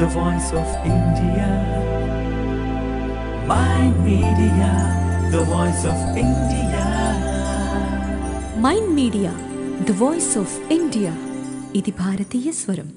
the voice of India. My media, the voice of India. Mind Media the voice of India ఇది భారతీయ స్వరం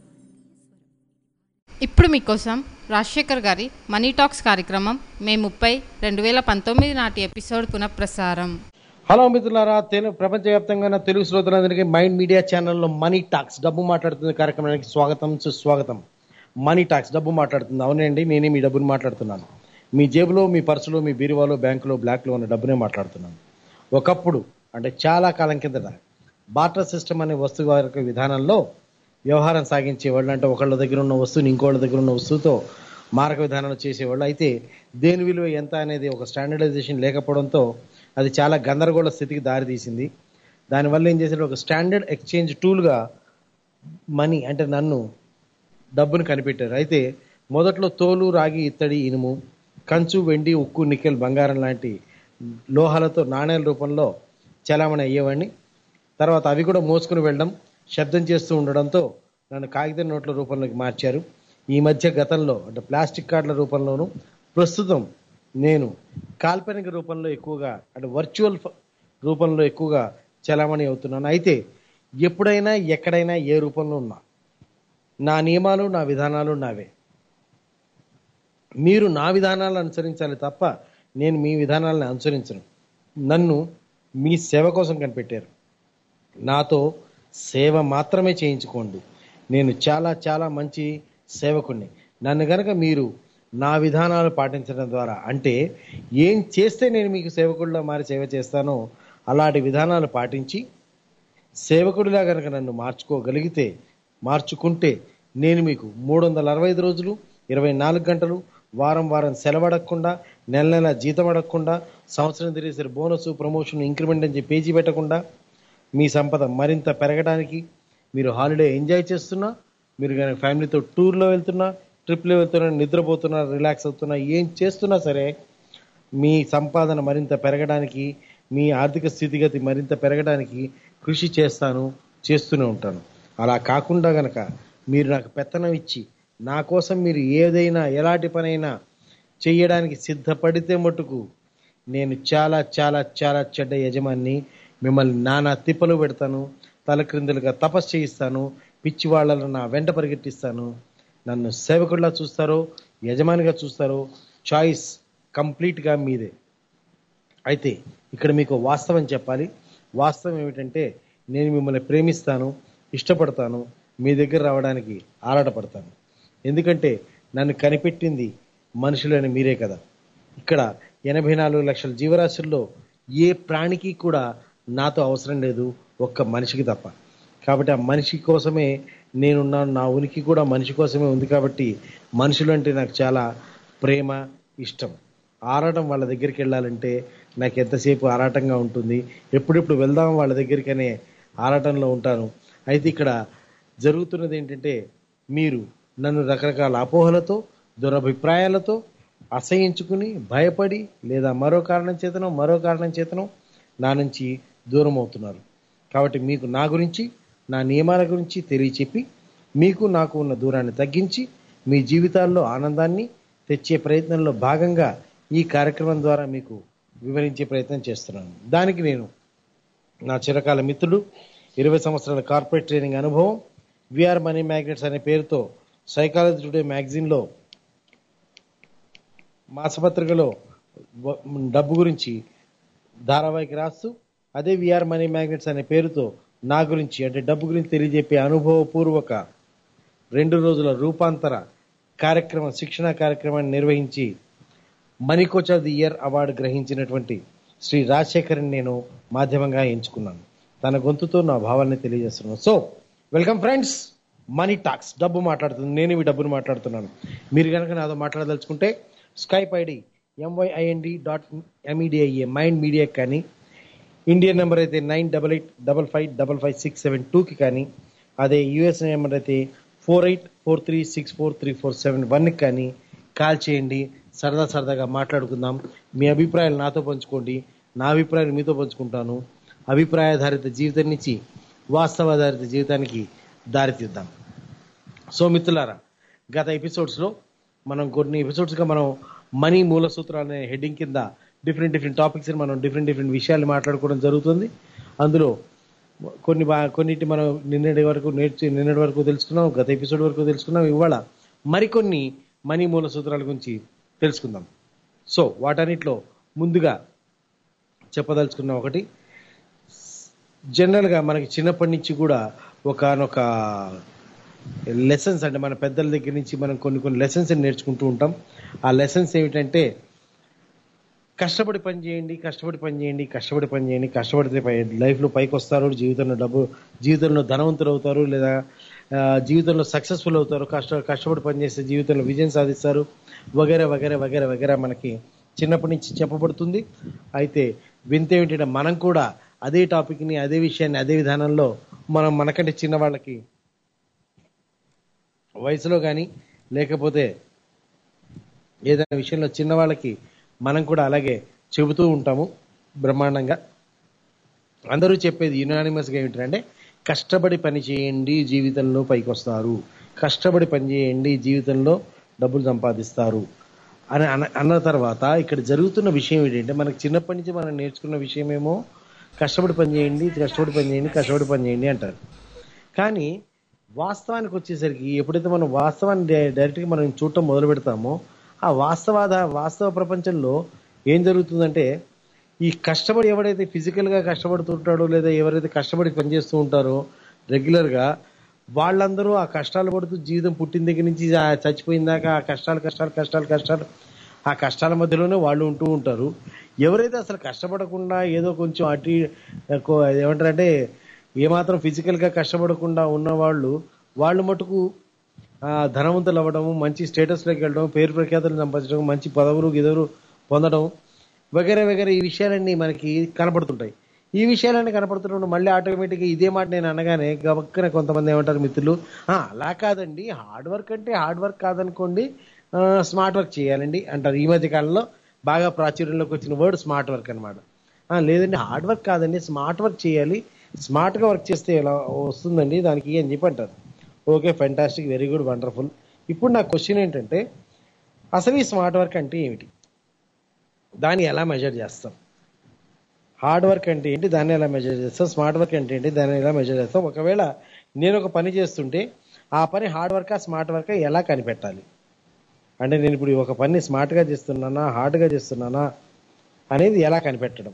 ఇప్పుడు మీకోసం రాజశేఖర్ గారి మనీ టాక్స్ కార్యక్రమం మే ముప్పై రెండు వేల పంతొమ్మిది నాటి ఎపిసోడ్ పునఃప్రసారం హలో మిత్రులారా తెలుగు ప్రపంచవ్యాప్తంగా ఉన్న తెలుగు శ్రోతలందరికీ మైండ్ మీడియా ఛానల్లో మనీ టాక్స్ డబ్బు మాట్లాడుతున్న కార్యక్రమానికి స్వాగతం సుస్వాగతం మనీ టాక్స్ డబ్బు మాట్లాడుతుంది అవునండి నేనే మీ డబ్బుని మాట్లాడుతున్నాను మీ జేబులో మీ పర్సులో మీ బీరువాలో బ్యాంకులో బ్లాక్లో ఉన్న డబ్బునే మాట్లాడుతున్నాను ఒకప్పుడు అంటే చాలా కాలం కిందట బాటర్ సిస్టమ్ అనే వస్తువు యొక్క విధానంలో వ్యవహారం సాగించేవాళ్ళు అంటే ఒకళ్ళ దగ్గర ఉన్న వస్తువుని ఇంకోళ్ళ దగ్గర ఉన్న వస్తువుతో మారక విధానంలో చేసేవాళ్ళు అయితే దేని విలువ ఎంత అనేది ఒక స్టాండర్డైజేషన్ లేకపోవడంతో అది చాలా గందరగోళ స్థితికి దారితీసింది దానివల్ల ఏం చేశాడు ఒక స్టాండర్డ్ ఎక్స్చేంజ్ టూల్గా మనీ అంటే నన్ను డబ్బును కనిపెట్టారు అయితే మొదట్లో తోలు రాగి ఇత్తడి ఇనుము కంచు వెండి ఉక్కు నికెల్ బంగారం లాంటి లోహాలతో నాణేల రూపంలో చలామణి అయ్యేవాడిని తర్వాత అవి కూడా మోసుకుని వెళ్ళడం శబ్దం చేస్తూ ఉండడంతో నన్ను కాగితం నోట్ల రూపంలోకి మార్చారు ఈ మధ్య గతంలో అంటే ప్లాస్టిక్ కార్డుల రూపంలోను ప్రస్తుతం నేను కాల్పనిక రూపంలో ఎక్కువగా అంటే వర్చువల్ ఫ- రూపంలో ఎక్కువగా చలామణి అవుతున్నాను అయితే ఎప్పుడైనా ఎక్కడైనా ఏ రూపంలో ఉన్నా నా నియమాలు నా విధానాలు నావే మీరు నా విధానాలను అనుసరించాలి తప్ప నేను మీ విధానాలను అనుసరించను నన్ను మీ సేవ కోసం కనిపెట్టారు నాతో సేవ మాత్రమే చేయించుకోండి నేను చాలా చాలా మంచి సేవకుణ్ణి నన్ను గనక మీరు నా విధానాలు పాటించడం ద్వారా అంటే ఏం చేస్తే నేను మీకు సేవకుడిలా మారి సేవ చేస్తానో అలాంటి విధానాలు పాటించి సేవకుడిలా గనక నన్ను మార్చుకోగలిగితే మార్చుకుంటే నేను మీకు మూడు వందల అరవై ఐదు రోజులు ఇరవై నాలుగు గంటలు వారం వారం సెలవు అడగకుండా నెల నెల జీతం అడగకుండా సంవత్సరం తిరిగేసరి బోనస్ ప్రమోషన్ ఇంక్రిమెంట్ అని చెప్పి పేజీ పెట్టకుండా మీ సంపద మరింత పెరగడానికి మీరు హాలిడే ఎంజాయ్ చేస్తున్నా మీరు కనుక ఫ్యామిలీతో టూర్లో వెళ్తున్నా ట్రిప్లో వెళ్తున్నా నిద్రపోతున్నా రిలాక్స్ అవుతున్నా ఏం చేస్తున్నా సరే మీ సంపాదన మరింత పెరగడానికి మీ ఆర్థిక స్థితిగతి మరింత పెరగడానికి కృషి చేస్తాను చేస్తూనే ఉంటాను అలా కాకుండా గనక మీరు నాకు పెత్తనం ఇచ్చి నా కోసం మీరు ఏదైనా ఎలాంటి పనైనా చేయడానికి సిద్ధపడితే మటుకు నేను చాలా చాలా చాలా చెడ్డ యజమాన్ని మిమ్మల్ని నానా తిప్పలు పెడతాను తలక్రిందులుగా తపస్సు చేయిస్తాను పిచ్చి వాళ్ళను నా వెంట పరిగెట్టిస్తాను నన్ను సేవకుడిలా చూస్తారో యజమానిగా చూస్తారో చాయిస్ కంప్లీట్గా మీదే అయితే ఇక్కడ మీకు వాస్తవం చెప్పాలి వాస్తవం ఏమిటంటే నేను మిమ్మల్ని ప్రేమిస్తాను ఇష్టపడతాను మీ దగ్గర రావడానికి ఆరాటపడతాను ఎందుకంటే నన్ను కనిపెట్టింది మనుషులని మీరే కదా ఇక్కడ ఎనభై నాలుగు లక్షల జీవరాశుల్లో ఏ ప్రాణికి కూడా నాతో అవసరం లేదు ఒక్క మనిషికి తప్ప కాబట్టి ఆ మనిషి కోసమే నేనున్నాను నా ఉనికి కూడా మనిషి కోసమే ఉంది కాబట్టి మనుషులు అంటే నాకు చాలా ప్రేమ ఇష్టం ఆరాటం వాళ్ళ దగ్గరికి వెళ్ళాలంటే నాకు ఎంతసేపు ఆరాటంగా ఉంటుంది ఎప్పుడెప్పుడు వెళ్దాం వాళ్ళ దగ్గరికి అనే ఆరాటంలో ఉంటాను అయితే ఇక్కడ జరుగుతున్నది ఏంటంటే మీరు నన్ను రకరకాల అపోహలతో దురభిప్రాయాలతో అసహించుకుని భయపడి లేదా మరో కారణం చేతనో మరో కారణం చేతనో నా నుంచి దూరం అవుతున్నారు కాబట్టి మీకు నా గురించి నా నియమాల గురించి తెలియచెప్పి మీకు నాకు ఉన్న దూరాన్ని తగ్గించి మీ జీవితాల్లో ఆనందాన్ని తెచ్చే ప్రయత్నంలో భాగంగా ఈ కార్యక్రమం ద్వారా మీకు వివరించే ప్రయత్నం చేస్తున్నాను దానికి నేను నా చిరకాల మిత్రుడు ఇరవై సంవత్సరాల కార్పొరేట్ ట్రైనింగ్ అనుభవం విఆర్ మనీ మ్యాగ్నెట్స్ అనే పేరుతో సైకాలజీ టుడే మ్యాగజైన్లో మాసపత్రికలో వ- డబ్బు గురించి ధారావాహిక రాస్తూ అదే విఆర్ మనీ మ్యాగ్నెట్స్ అనే పేరుతో నా గురించి అంటే డబ్బు గురించి తెలియజెప్పే అనుభవపూర్వక రెండు రోజుల రూపాంతర కార్యక్రమం శిక్షణ కార్యక్రమాన్ని నిర్వహించి money coach of the year award గ్రహించినటువంటి శ్రీ రాజశేఖర్ని నేను మాధ్యమంగా ఎంచుకున్నాను తన గొంతుతో నా భావాన్ని తెలియజేస్తున్నాను so welcome friends Money talks డబ్బు మాట్లాడుతుంది నేను ఈ డబ్బును మాట్లాడుతున్నాను మీరు కనుక నాతో మాట్లాడదలుచుకుంటే Skype ID M Y I N D dot M E D I A Mind Media కానీ ఇండియన్ నెంబర్ అయితే nine double eight double five double five six seven టూకి కానీ అదే యుఎస్ నెంబర్ అయితే four eight four three six four three four seven వన్కి కానీ కాల్ చేయండి సరదా సరదాగా మాట్లాడుకుందాం మీ అభిప్రాయాలు నాతో పంచుకోండి నా అభిప్రాయాలు మీతో పంచుకుంటాను అభిప్రాయాధారిత జీవితం నుంచి వాస్తవాధారిత జీవితానికి దారితీద్దాం సో మిత్రులారా గత ఎపిసోడ్స్లో మనం కొన్ని ఎపిసోడ్స్గా మనం మనీ మూల సూత్రాలు అనే హెడ్డింగ్ కింద డిఫరెంట్ డిఫరెంట్ టాపిక్స్ మనం డిఫరెంట్ డిఫరెంట్ విషయాలు మాట్లాడుకోవడం జరుగుతుంది అందులో కొన్ని బా కొన్నిటి మనం నిన్నటి వరకు నేర్చి నిన్నటి వరకు తెలుసుకున్నాం గత ఎపిసోడ్ వరకు తెలుసుకున్నాం ఇవాళ మరికొన్ని మనీ మూల సూత్రాల గురించి తెలుసుకుందాం సో వాటన్నిటిలో ముందుగా చెప్పదలుచుకున్న ఒకటి జనరల్గా మనకి చిన్నప్పటి నుంచి కూడా ఒకనొక లెసన్స్ అంటే మన పెద్దల దగ్గర నుంచి మనం కొన్ని కొన్ని లెసన్స్ నేర్చుకుంటూ ఉంటాం ఆ లెసన్స్ ఏమిటంటే కష్టపడి పని చేయండి కష్టపడి పని చేయండి కష్టపడి పని చేయండి కష్టపడితే పై లైఫ్లో పైకి వస్తారు జీవితంలో డబ్బు జీవితంలో ధనవంతులు అవుతారు లేదా ఆ, జీవితంలో సక్సెస్ఫుల్ అవుతారు కష్ట కష్టపడి పని చేస్తే జీవితంలో విజయం సాధిస్తారు వగేరా వగేరా వగేరా వగేరా మనకి చిన్నప్పటి నుంచి చెప్పబడుతుంది అయితే వింత ఏమిటంటే మనం కూడా అదే టాపిక్ని అదే విషయాన్ని అదే విధానంలో మనం మనకంటే చిన్న వాళ్ళకి వయసులో కానీ లేకపోతే ఏదైనా విషయంలో చిన్న వాళ్ళకి మనం కూడా అలాగే చెబుతూ ఉంటాము బ్రహ్మాండంగా అందరూ చెప్పేది యునానిమస్గా ఏమిటంటే కష్టపడి పని చేయండి జీవితంలో పైకి వస్తారు కష్టపడి పని చేయండి జీవితంలో డబ్బులు సంపాదిస్తారు అని అన్న అన్న తర్వాత ఇక్కడ జరుగుతున్న విషయం ఏంటంటే మనకి చిన్నప్పటి నుంచి మనం నేర్చుకున్న విషయం ఏమో కష్టపడి పని చేయండి కష్టపడి పని చేయండి కష్టపడి పని చేయండి అంటారు కానీ వాస్తవానికి వచ్చేసరికి ఎప్పుడైతే మనం వాస్తవాన్ని డై- డైరెక్ట్గా మనం చూడటం మొదలు పెడతామో ఆ వాస్తవాద వాస్తవ ప్రపంచంలో ఏం జరుగుతుందంటే ఈ కష్టపడి ఎవడైతే ఫిజికల్గా కష్టపడుతుంటాడో లేదా ఎవరైతే కష్టపడి పనిచేస్తూ ఉంటారో రెగ్యులర్గా వాళ్ళందరూ ఆ కష్టాలు పడుతూ జీవితం పుట్టిన దగ్గర నుంచి ఆ చచ్చిపోయిన దాకా ఆ కష్టాలు కష్టాలు కష్టాలు కష్టాలు ఆ కష్టాల మధ్యలోనే వాళ్ళు ఉంటూ ఉంటారు ఎవరైతే అసలు కష్టపడకుండా ఏదో కొంచెం అటు కో- ఏమంటారంటే ఏమాత్రం ఫిజికల్గా కష్టపడకుండా ఉన్న వాళ్ళు వాళ్ళు మటుకు ఆ, ధనవంతులు అవ్వడం మంచి స్టేటస్లోకి వెళ్ళడం పేరు ప్రఖ్యాతులు సంపాదించడం మంచి పదవులు గిదవులు పొందడం వగేరే వగేరే ఈ విషయాలన్నీ మనకి కనపడుతుంటాయి ఈ విషయాలన్నీ కనపడుతున్నప్పుడు మళ్ళీ ఆటోమేటిక్గా ఇదే మాట నేను అనగానే గబక్కన కొంతమంది ఏమంటారు మిత్రులు "ఆ, అలా కాదండి హార్డ్ వర్క్ అంటే హార్డ్ వర్క్ కాదనుకోండి ఆ, స్మార్ట్ వర్క్ చేయాలండి అంటారు ఈ మధ్య కాలంలో బాగా ప్రాచుర్యంలోకి వచ్చిన వర్డ్ స్మార్ట్ వర్క్ అనమాట లేదండి హార్డ్ వర్క్ కాదండి స్మార్ట్ వర్క్ చేయాలి స్మార్ట్గా వర్క్ చేస్తే ఎలా వస్తుందండి దానికి అని చెప్పి అంటారు okay fantastic very good wonderful ఇప్పుడు నా క్వశ్చన్ ఏంటంటే అసలు ఈ స్మార్ట్ వర్క్ అంటే ఏమిటి దాన్ని ఎలా మెజర్ చేస్తాం హార్డ్ వర్క్ అంటే ఏంటి దాన్ని ఎలా మెజర్ చేస్తాం స్మార్ట్ వర్క్ అంటే ఏంటి దాన్ని ఎలా మెజర్ చేస్తాం ఒకవేళ నేను ఒక పని చేస్తుంటే ఆ పని హార్డ్ వర్కా స్మార్ట్ వర్కా ఎలా కనిపెట్టాలి అంటే నేను ఇప్పుడు ఒక పని స్మార్ట్గా చేస్తున్నానా హార్డ్గా చేస్తున్నానా అనేది ఎలా కనిపెట్టడం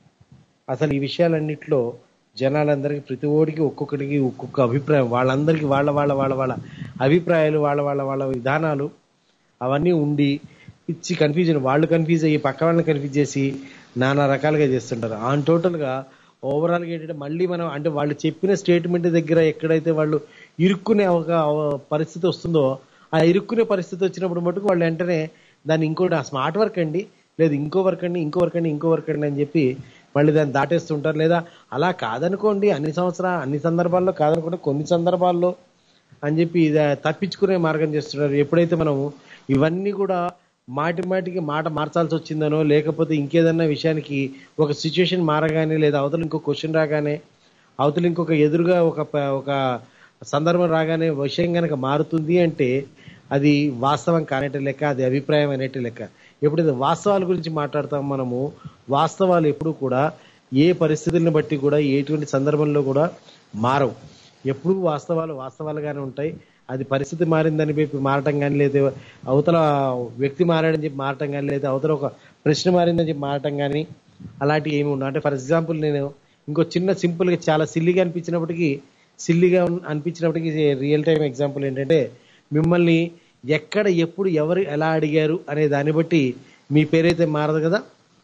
అసలు ఈ విషయాలన్నింటిలో జనాలందరికీ ప్రతి ఓడికి ఒక్కొక్కడికి ఒక్కొక్క అభిప్రాయం వాళ్ళందరికీ వాళ్ళ వాళ్ళ వాళ్ళ వాళ్ళ అభిప్రాయాలు వాళ్ళ వాళ్ళ వాళ్ళ విధానాలు అవన్నీ ఉండి ఇచ్చి కన్ఫ్యూజన్ వాళ్ళు కన్ఫ్యూజ్ అయ్యి పక్క వాళ్ళని కన్ఫ్యూజ్ చేసి నానా రకాలుగా చేస్తుంటారు ఆన్ టోటల్గా ఓవరాల్గా ఏంటంటే మళ్ళీ మనం అంటే వాళ్ళు చెప్పిన స్టేట్మెంట్ దగ్గర ఎక్కడైతే వాళ్ళు ఇరుక్కునే ఒక పరిస్థితి వస్తుందో ఆ ఇరుక్కునే పరిస్థితి వచ్చినప్పుడు మటుకు వాళ్ళు వెంటనే దాన్ని ఇంకోటి స్మార్ట్ వర్క్ అండి లేదు ఇంకో వర్క్ అండి ఇంకో వర్క్ అండి ఇంకో వర్క్ అండి అని చెప్పి మళ్ళీ దాన్ని దాటేస్తుంటారు లేదా అలా కాదనుకోండి అన్ని సంవత్సరాలు అన్ని సందర్భాల్లో కాదనుకోండి కొన్ని సందర్భాల్లో అని చెప్పి ఇది తప్పించుకునే మార్గం చేస్తున్నారు ఎప్పుడైతే మనం ఇవన్నీ కూడా మాటి మాటికి మాట మార్చాల్సి వచ్చిందనో లేకపోతే ఇంకేదన్నా విషయానికి ఒక సిచ్యుయేషన్ మారగానే లేదా అవతల ఇంకో క్వశ్చన్ రాగానే అవతల ఇంకొక ఎదురుగా ఒక ప- ఒక సందర్భం రాగానే విషయం కనుక మారుతుంది అంటే అది వాస్తవం కానేటి లెక్క అది అభిప్రాయం అనేటి లెక్క ఎప్పుడైతే వాస్తవాల గురించి మాట్లాడతాం మనము వాస్తవాలు ఎప్పుడు కూడా ఏ పరిస్థితులను బట్టి కూడా ఎటువంటి సందర్భంలో కూడా మారవు ఎప్పుడు వాస్తవాలు వాస్తవాలుగానే ఉంటాయి అది పరిస్థితి మారిందని చెప్పి మారటం కానీ లేదా అవతల వ్యక్తి మారాడని చెప్పి మారటం కానీ లేదా అవతల ఒక ప్రశ్న మారిందని చెప్పి మారటం కానీ అలాంటివి ఏమి ఉండవు అంటే ఫర్ ఎగ్జాంపుల్ నేను ఇంకో చిన్న సింపుల్గా చాలా సిల్లిగా అనిపించినప్పటికీ సిల్లిగా ఉన్- అనిపించినప్పటికీ రియల్ టైం ఎగ్జాంపుల్ ఏంటంటే మిమ్మల్ని ఎక్కడ ఎప్పుడు ఎవరు ఎలా అడిగారు అనే దాన్ని బట్టి మీ పేరైతే మారదు కదా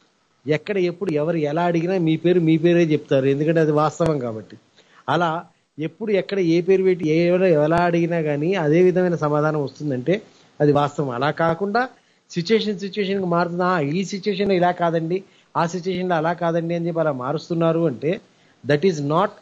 ఎక్కడ ఎప్పుడు ఎవరు ఎలా అడిగినా మీ పేరు మీ పేరే చెప్తారు ఎందుకంటే అది వాస్తవం కాబట్టి అలా ఎప్పుడు ఎక్కడ ఏ పేరు పెట్టి ఏ ఎవరు ఎలా అడిగినా కానీ అదే విధమైన సమాధానం వస్తుందంటే అది వాస్తవం అలా కాకుండా సిచ్యుయేషన్ సిచ్యుయేషన్కి మారుతుందా "ఆ, ఈ సిచ్యుయేషన్ ఇలా కాదండి ఆ సిచ్యుయేషన్లో అలా కాదండి అని చెప్పి అలా మారుస్తున్నారు అంటే that is not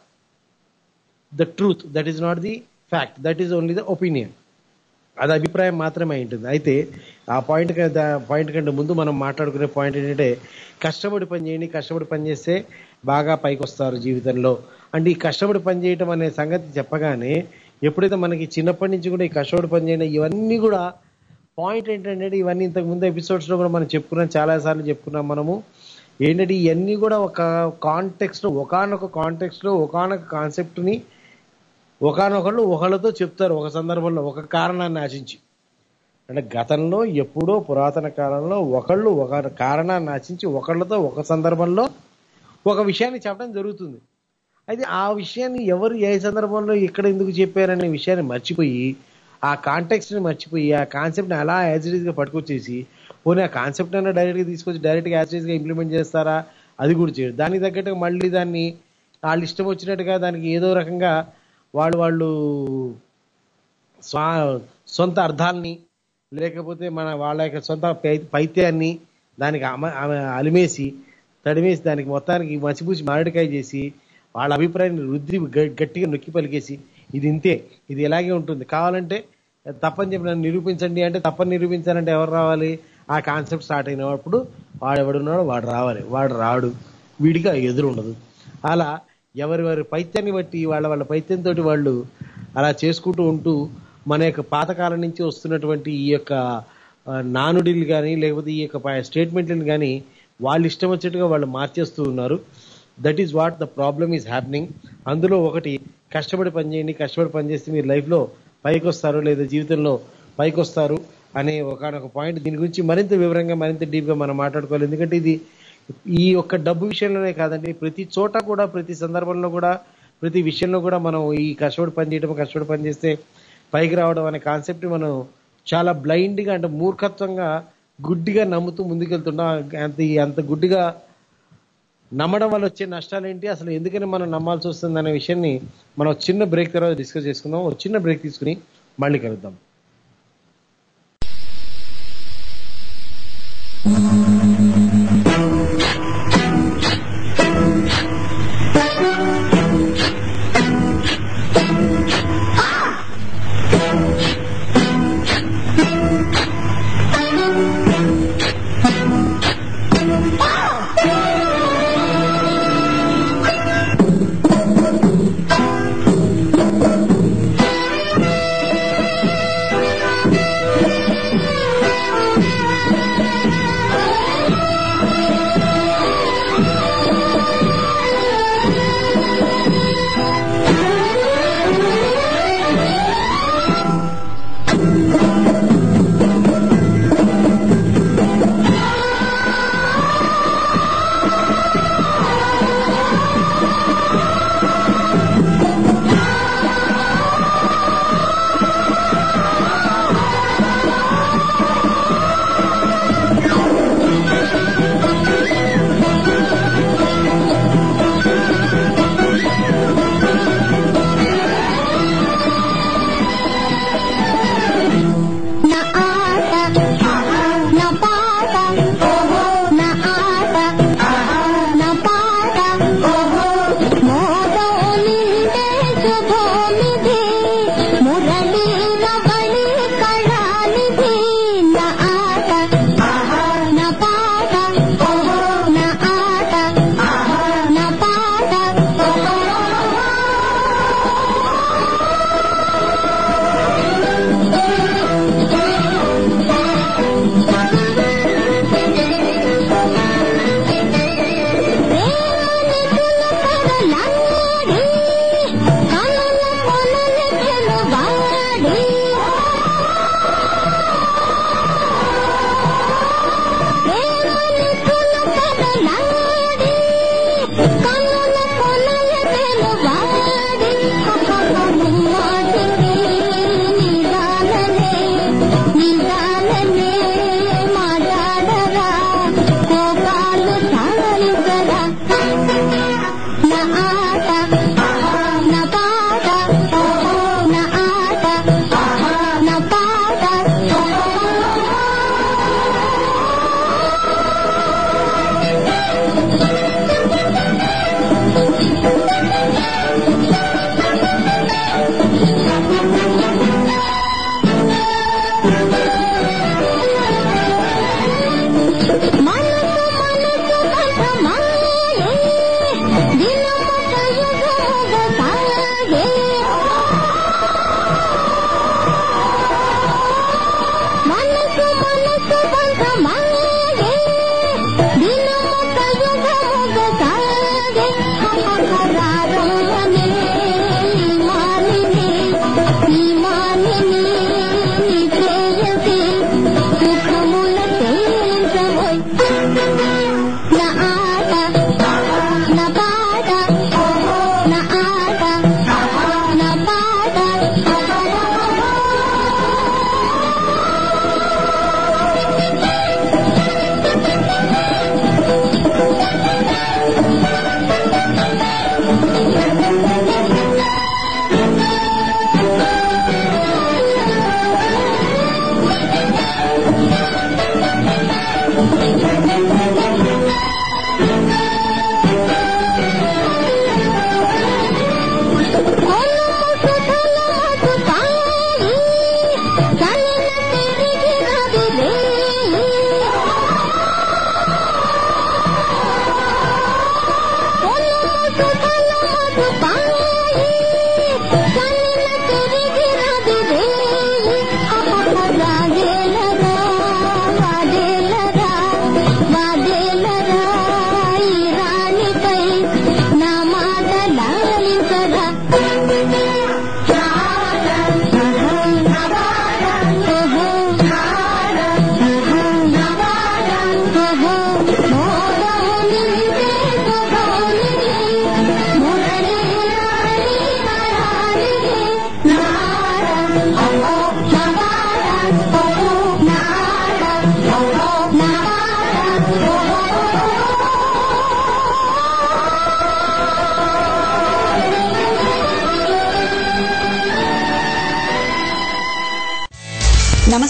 the truth that is not the fact that is only the opinion అది అభిప్రాయం మాత్రమే అయి ఉంటుంది అయితే ఆ పాయింట్ పాయింట్ కంటే ముందు మనం మాట్లాడుకునే పాయింట్ ఏంటంటే కష్టపడి పని చేయండి కష్టపడి పని చేస్తే బాగా పైకి వస్తారు జీవితంలో అంటే ఈ కష్టపడి పని చేయటం అనే సంగతి చెప్పగానే ఎప్పుడైతే మనకి చిన్నప్పటి నుంచి కూడా ఈ కష్టపడి పని చేయడం ఇవన్నీ కూడా పాయింట్ ఏంటంటే ఇవన్నీ ఇంతకు ముందు ఎపిసోడ్స్ లో కూడా మనం చెప్పుకున్నాం చాలా సార్లు చెప్పుకున్నాం మనము ఏంటంటే ఇవన్నీ కూడా ఒక కాంటెక్స్ట్ లో ఒకనొక కాంటెక్స్ట్ లో ఒకనొక కాన్సెప్ట్ ని ఒకనొకళ్ళు ఒకళ్ళతో చెప్తారు ఒక సందర్భంలో ఒక కారణాన్ని ఆశించి అంటే గతంలో ఎప్పుడో పురాతన కాలంలో ఒకళ్ళు ఒక కారణాన్ని ఆశించి ఒకళ్ళతో ఒక సందర్భంలో ఒక విషయాన్ని చెప్పడం జరుగుతుంది అయితే ఆ విషయాన్ని ఎవరు ఏ సందర్భంలో ఎక్కడ ఎందుకు చెప్పారనే విషయాన్ని మర్చిపోయి ఆ కాంటెక్స్ట్ ని మర్చిపోయి ఆ కాన్సెప్ట్ ని అలా యాజ్ ఇట్ గా పట్టుకొచ్చేసి పోనీ ఆ కాన్సెప్ట్ అయినా డైరెక్ట్ గా తీసుకొచ్చి డైరెక్ట్ గా యాజ్ ఇట్ గా ఇంప్లిమెంట్ చేస్తారా అది కూడా చేయరు దానికి తగ్గట్టుగా మళ్ళీ దాన్ని వాళ్ళు ఇష్టం వచ్చినట్టుగా దానికి ఏదో రకంగా వాళ్ళు వాళ్ళు స్వా సొంత అర్థాలని లేకపోతే మన వాళ్ళ యొక్క సొంత పై- పైత్యాన్ని దానికి అమ- అమ- అలిమేసి తడిమేసి దానికి మొత్తానికి మసిపూసి మారడికాయ చేసి వాళ్ళ అభిప్రాయాన్ని రుద్ది గ- గట్టిగా నొక్కి పలికేసి ఇది ఇంతే ఇది ఇలాగే ఉంటుంది కావాలంటే తప్పని చెప్పి నన్ను నిరూపించండి అంటే తప్పని నిరూపించాలంటే ఎవరు రావాలి ఆ కాన్సెప్ట్ స్టార్ట్ అయినప్పుడు వాడు ఎవడున్నాడో వాడు రావాలి వాడు రాడు వీడికి ఆ ఎదురు ఉండదు అలా ఎవరి వారి పైత్యాన్ని బట్టి వాళ్ళ వాళ్ళ పైత్యంతో వాళ్ళు అలా చేసుకుంటూ ఉంటూ మన యొక్క పాతకాలం నుంచి వస్తున్నటువంటి ఈ యొక్క ఆ, నానుడిలు కానీ లేకపోతే ఈ యొక్క స్టేట్మెంట్లను కానీ వాళ్ళు ఇష్టం వచ్చేట్టుగా వాళ్ళు మార్చేస్తూ ఉన్నారు that is what the problem is happening అందులో ఒకటి కష్టపడి పనిచేయండి కష్టపడి పనిచేస్తే మీరు లైఫ్లో పైకి వస్తారు లేదా జీవితంలో పైకి వస్తారు అనే ఒకనొక పాయింట్ దీని గురించి మరింత వివరంగా మరింత డీప్గా మనం మాట్లాడుకోవాలి ఎందుకంటే ఇది ఈ యొక్క డబ్బు విషయంలోనే కాదండి ప్రతి చోట కూడా ప్రతి సందర్భంలో కూడా ప్రతి విషయంలో కూడా మనం ఈ కష్టపడి పని చేయడం కష్టపడి పని చేస్తే పైకి రావడం అనే కాన్సెప్ట్ మనం చాలా బ్లైండ్ గా అంటే మూర్ఖత్వంగా గుడ్డిగా నమ్ముతూ ముందుకెళ్తున్నాం అంత అంత గుడ్డిగా నమ్మడం వల్ల వచ్చే నష్టాలు ఏంటి అసలు ఎందుకని మనం నమ్మాల్సి వస్తుంది అనే విషయాన్ని మనం ఒక చిన్న బ్రేక్ తర్వాత డిస్కస్ చేసుకుందాం ఒక చిన్న బ్రేక్ తీసుకుని మళ్ళీ కలుద్దాం ఆ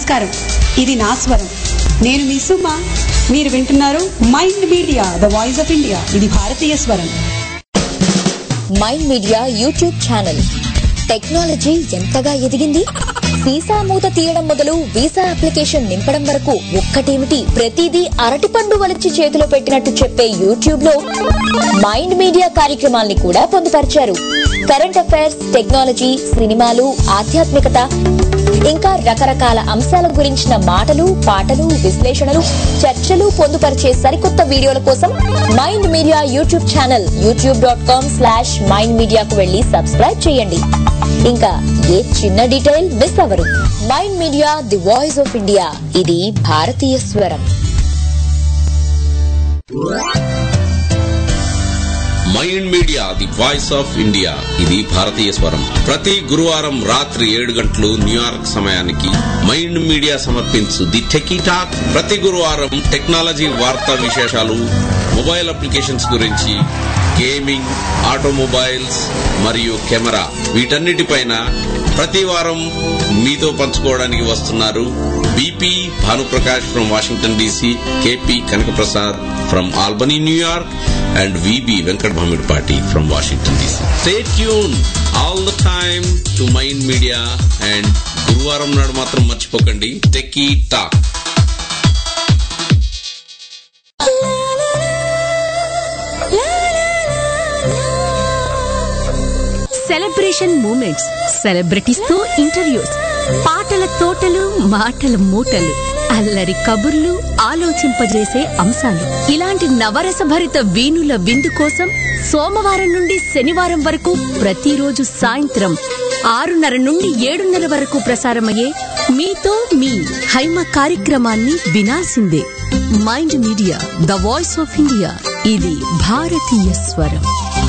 నమస్కారం ఇది నా స్వరం నేను మీ సుమ మీరు వింటున్నారు Mind Media the voice of India ఇది భారతీయ స్వరం Mind Media YouTube channel technology ఎంతగా ఎదిగింది వీసా మూత తీయడం మొదలు వీసా అప్లికేషన్ నింపడం వరకు ఒక్కటేమిటి ప్రతిదీ అరటిపండు వలిచి చేతిలో పెట్టినట్టు చెప్పే యూట్యూబ్ లో మైండ్ మీడియా కార్యక్రమాల్ని కూడా పొందుపరిచారు కరెంట్ అఫైర్స్ టెక్నాలజీ సినిమాలు ఆధ్యాత్మికత ఇంకా రకరకాల అంశాల గురించిన మాటలు పాటలు విశ్లేషణలు చర్చలు పొందుపరిచే సరికొత్త వీడియోల కోసం Mind Media YouTube channel YouTube dot com slash Mind మీడియాకు వెళ్లి సబ్స్క్రైబ్ చేయండి ఇంకా ఏ చిన్న డీటెయిల్ మిస్ అవ్వరు Mind Media the voice of India ఇది భారతీయ స్వరం Mind Media the voice of India ఇది భారతీయ స్వరం ప్రతి గురువారం రాత్రి ఏడు గంటలు న్యూయార్క్ సమయానికి మైండ్ మీడియా సమర్పించు ది టెకీ టాక్ ప్రతి గురువారం టెక్నాలజీ వార్తా విశేషాలు మొబైల్ అప్లికేషన్స్ గురించి గేమింగ్ ఆటోమొబైల్స్ మరియు కెమెరా వీటన్నిటిపైన ప్రతి వారం మీతో పంచుకోవడానికి వస్తున్నారు B P Bhanuprakash from Washington D C K P Kanakaprasad from Albany New York and V B Venkata Bhamidipati from Washington D C stay tune all the time to Mind Media and గురువారం నాడు మాత్రం మర్చిపోకండి Techie Talk celebration moments celebrities తో ఇంటర్వ్యూస్ పాటల తోటలు మాటల మూటలు అల్లరి కబుర్లు ఆలోచింపజేసే అంశాలు ఇలాంటి నవరసభరిత వీణుల విందు కోసం సోమవారం నుండి శనివారం వరకు ప్రతిరోజు సాయంత్రం ఆరున్నర నుండి ఏడున్నర వరకు ప్రసారమయ్యే మీతో మీ హైమ కార్యక్రమాన్ని వినాల్సిందే Mind Media the voice of India ఇది భారతీయ స్వరం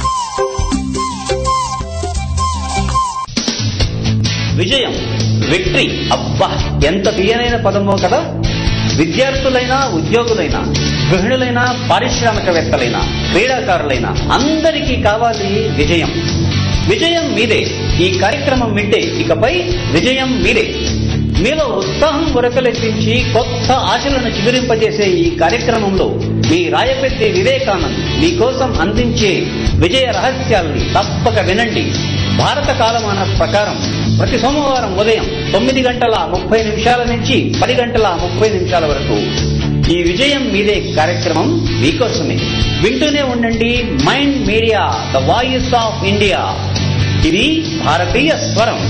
విజయం విక్టరీ అబ్బా ఎంత తీయనైన పదమో కదా విద్యార్థులైనా ఉద్యోగులైనా గృహిణులైనా పారిశ్రామికవేత్తలైనా క్రీడాకారులైనా అందరికీ కావాలి విజయం విజయం మీదే ఈ కార్యక్రమం వింటే ఇకపై విజయం మీరే మీలో ఉత్సాహం ఉరకలెత్తించి కొత్త ఆశలను చిగురింపజేసే ఈ కార్యక్రమంలో మీ రాయపెద్ది వివేకానంద్ మీకోసం అందించే విజయ రహస్యాల్ని తప్పక వినండి భారత కాలమాన ప్రకారం ప్రతి సోమవారం ఉదయం తొమ్మిది గంటల ముప్పై నిమిషాల నుంచి పది గంటల ముప్పై నిమిషాల వరకు ఈ విజయం మీదే కార్యక్రమం మీకోసమే వింటూనే ఉండండి Mind Media the voice of India ఇది భారతీయ స్వరం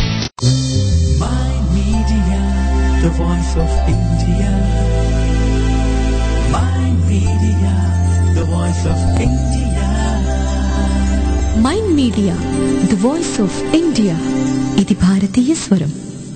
Mind Media, the voice of India. Mind Media, the voice of India. Mind Media the voice of India ఇది భారతీయ స్వరం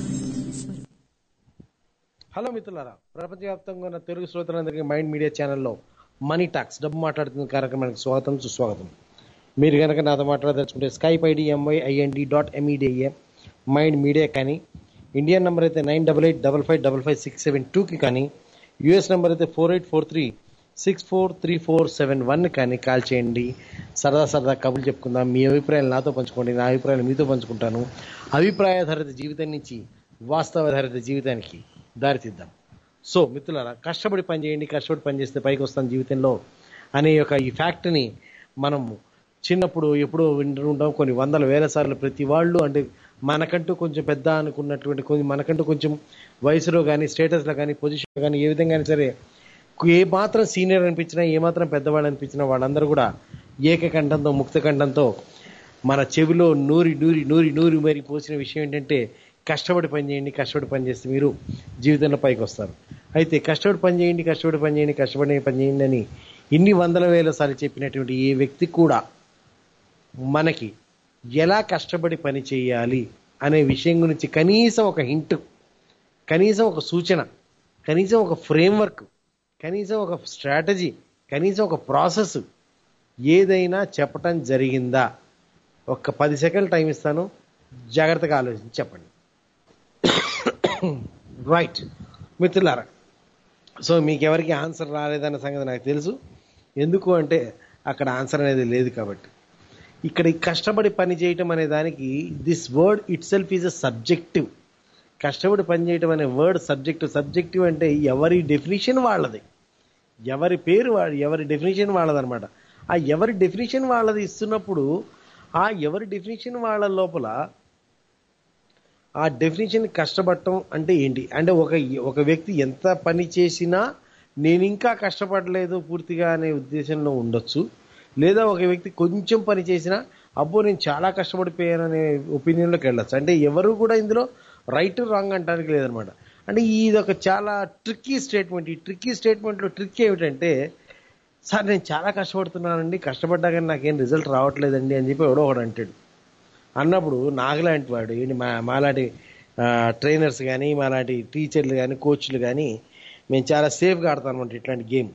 హలో మిత్రులారా ప్రపంచవ్యాప్తంగా ఉన్న తెలుగు శ్రోతలందరికీ మైండ్ మీడియా ఛానల్లో మనీ టాక్స్ డబ్బు మాట్లాడుతున్న కార్యక్రమానికి స్వాగతం సుస్వాగతం మీరు కనుక నాతో మాట్లాడదలుచుకుంటే Skype ID M Y I N D dot M E D A Mind Media కానీ ఇండియన్ నెంబర్ అయితే nine double eight double five double five six seven టూకి కానీ యూఎస్ నెంబర్ అయితే four eight four three six four three four seven one కానీ call చేయండి సరదా సరదా కబుర్లు చెప్పుకుందాం మీ అభిప్రాయాలు నాతో పంచుకోండి నా అభిప్రాయాలు మీతో పంచుకుంటాను అభిప్రాయాధారిత జీవితం నుంచి వాస్తవాధారిత జీవితానికి దారితీద్దాం సో మిత్రులారా కష్టపడి పని చేయండి కష్టపడి పని చేస్తే పైకి వస్తాం జీవితంలో అనే యొక్క ఈ ఫ్యాక్ట్ని మనం చిన్నప్పుడు ఎప్పుడో వింటూ ఉంటాం కొన్ని వందల వేల సార్లు ప్రతి వాళ్ళు అంటే మనకంటూ కొంచెం పెద్ద అనుకున్నటువంటి కొన్ని మనకంటూ కొంచెం వయసులో కానీ స్టేటస్లో కానీ పొజిషన్లో కానీ ఏ విధంగా సరే ఏ మాత్రం సీనియర్ అనిపించినా ఏ మాత్రం పెద్దవాళ్ళు అనిపించినా వాళ్ళందరూ కూడా ఏకకంఠంతో ముక్తకంఠంతో మన చెవిలో నూరి నూరి నూరి నూరి మరి పోసిన విషయం ఏంటంటే కష్టపడి పని చేయండి కష్టపడి పని చేస్తే మీరు జీవితంలో పైకి వస్తారు అయితే కష్టపడి పని చేయండి కష్టపడి పని చేయండి కష్టపడి పని చేయండి అని ఇన్ని వందల వేల సార్లు చెప్పినటువంటి ఏ వ్యక్తి కూడా మనకి ఎలా కష్టపడి పని చేయాలి అనే విషయం గురించి కనీసం ఒక హింట్ కనీసం ఒక సూచన కనీసం ఒక ఫ్రేమ్వర్క్ కనీసం ఒక స్ట్రాటజీ కనీసం ఒక ప్రాసెస్ ఏదైనా చెప్పటం జరిగిందా ఒక పది సెకండ్లు టైం ఇస్తాను జాగ్రత్తగా ఆలోచించి చెప్పండి రైట్ మిత్రులారా సో మీకు ఎవరికి ఆన్సర్ రాలేదన్న సంగతి నాకు తెలుసు ఎందుకు అంటే అక్కడ ఆన్సర్ అనేది లేదు కాబట్టి ఇక్కడ ఈ కష్టపడి పని చేయటం అనే దానికి this word itself is a subjective కష్టపడి పనిచేయటం అనే వర్డ్ సబ్జెక్టు సబ్జెక్టివ్ అంటే ఎవరి డెఫినేషన్ వాళ్ళది ఎవరి పేరు వాళ్ళ ఎవరి డెఫినేషన్ వాళ్ళదనమాట ఆ ఎవరి డెఫినేషన్ వాళ్ళది ఇస్తున్నప్పుడు ఆ ఎవరి డెఫినేషన్ వాళ్ళ లోపల ఆ డెఫినేషన్ కష్టపడటం అంటే ఏంటి అంటే ఒక ఒక వ్యక్తి ఎంత పని చేసినా నేను ఇంకా కష్టపడలేదు పూర్తిగా అనే ఉద్దేశంలో ఉండొచ్చు లేదా ఒక వ్యక్తి కొంచెం పని చేసినా అబ్బో నేను చాలా కష్టపడిపోయాననే ఒపీనియన్లోకి వెళ్ళొచ్చు అంటే ఎవరు కూడా ఇందులో రైట్ రాంగ్ అంటానికి లేదనమాట అంటే ఇది ఒక చాలా ట్రిక్కీ స్టేట్మెంట్ ఈ ట్రిక్కీ స్టేట్మెంట్లో ట్రిక్ ఏమిటంటే సార్ నేను చాలా కష్టపడుతున్నానండి కష్టపడ్డా కానీ నాకేం రిజల్ట్ రావట్లేదండి అని చెప్పి ఎవడో ఒకడు అంటాడు అన్నప్పుడు నాకులాంటి వాడు ఏంటి మా మాలాంటి ట్రైనర్స్ కానీ మాలాంటి టీచర్లు కానీ కోచ్లు కానీ మేము చాలా సేఫ్గా ఆడతాం అనమాట ఇట్లాంటి గేమ్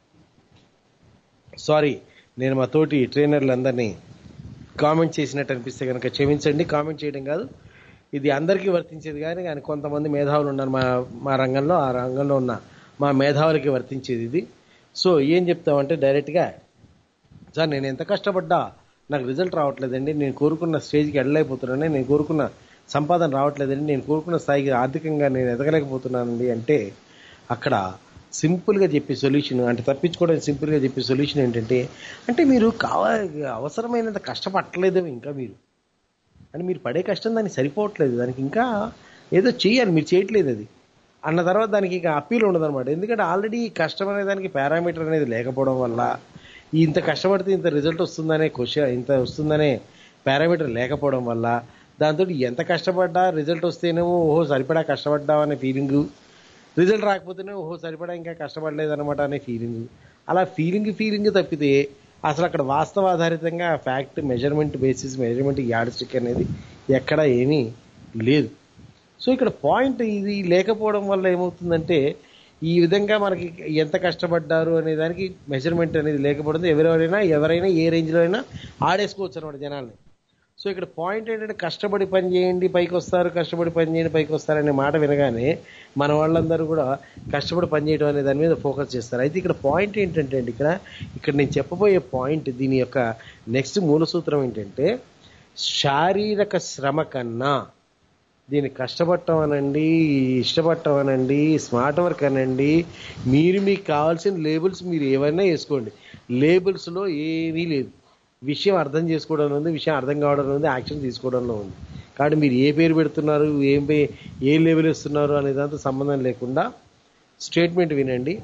సారీ నేను మా తోటి ట్రైనర్లు అందరినీ కామెంట్ చేసినట్టు అనిపిస్తే కనుక క్షమించండి కామెంట్ చేయడం కాదు ఇది అందరికీ వర్తించేది కానీ కానీ కొంతమంది మేధావులు ఉన్నారు మా మా రంగంలో ఆ రంగంలో ఉన్న మా మేధావులకి వర్తించేది ఇది సో ఏం చెప్తామంటే డైరెక్ట్గా సార్ నేను ఎంత కష్టపడ్డా నాకు రిజల్ట్ రావట్లేదండి నేను కోరుకున్న స్టేజ్కి వెళ్ళలేకపోతున్నాను నేను కోరుకున్న సంపాదన రావట్లేదండి నేను కోరుకున్న స్థాయికి ఆర్థికంగా నేను ఎదగలేకపోతున్నానండి అంటే అక్కడ సింపుల్గా చెప్పే సొల్యూషన్ అంటే తప్పించుకోవడానికి సింపుల్గా చెప్పే సొల్యూషన్ ఏంటంటే అంటే మీరు కావ అవసరమైనంత కష్టపడలేదో ఇంకా మీరు అంటే మీరు పడే కష్టం దానికి సరిపోవట్లేదు దానికి ఇంకా ఏదో చేయాలి మీరు చేయట్లేదు అది అన్న తర్వాత దానికి ఇక అప్పీల్ ఉండదు అనమాట ఎందుకంటే ఆల్రెడీ కష్టం అనే దానికి పారామీటర్ అనేది లేకపోవడం వల్ల ఇంత కష్టపడితే ఇంత రిజల్ట్ వస్తుందనే క్వశ్చన్ ఇంత వస్తుందనే పారామీటర్ లేకపోవడం వల్ల దాంతో ఎంత కష్టపడ్డా రిజల్ట్ వస్తేనేమో ఓహో సరిపడా కష్టపడ్డా అనే ఫీలింగు రిజల్ట్ రాకపోతేనే ఓహో సరిపడా ఇంకా కష్టపడలేదు అనమాట అనే ఫీలింగ్ అలా ఫీలింగ్ ఫీలింగ్ తప్పితే అసలు అక్కడ వాస్తవ ఆధారితంగా fact measurement basis measurement yardstick అనేది ఎక్కడ ఏమీ లేదు సో ఇక్కడ పాయింట్ ఇది లేకపోవడం వల్ల ఏమవుతుందంటే ఈ విధంగా మనకి ఎంత కష్టపడ్డారు అనే దానికి మెజర్మెంట్ అనేది లేకపోవడం ఎవరెవరైనా ఎవరైనా ఏ రేంజ్లో అయినా ఆడేసుకోవచ్చు అనమాట జనాల్ని సో ఇక్కడ పాయింట్ ఏంటంటే కష్టపడి పని చేయండి పైకి వస్తారు కష్టపడి పని చేయండి పైకి వస్తారు అనే మాట వినగానే మన వాళ్ళందరూ కూడా కష్టపడి పని చేయడం అనే దాని మీద ఫోకస్ చేస్తారు అయితే ఇక్కడ పాయింట్ ఏంటంటే అండి ఇక్కడ ఇక్కడ నేను చెప్పబోయే పాయింట్ దీని యొక్క నెక్స్ట్ మూల సూత్రం ఏంటంటే శారీరక శ్రమ కన్నా దీన్ని కష్టపడటం అనండి ఇష్టపడటం అనండి స్మార్ట్ వర్క్ అనండి మీరు మీకు కావాల్సిన లేబుల్స్ మీరు ఏవైనా వేసుకోండి లేబుల్స్లో ఏమీ లేదు విషయం అర్థం చేసుకోవడంలో ఉంది విషయం అర్థం కావడంలో ఉంది యాక్షన్ తీసుకోవడంలో ఉంది కాబట్టి మీరు ఏ పేరు పెడుతున్నారు ఏం పే ఏ లెవెల్ ఇస్తున్నారు అనే దాంతో సంబంధం లేకుండా స్టేట్మెంట్ వినండి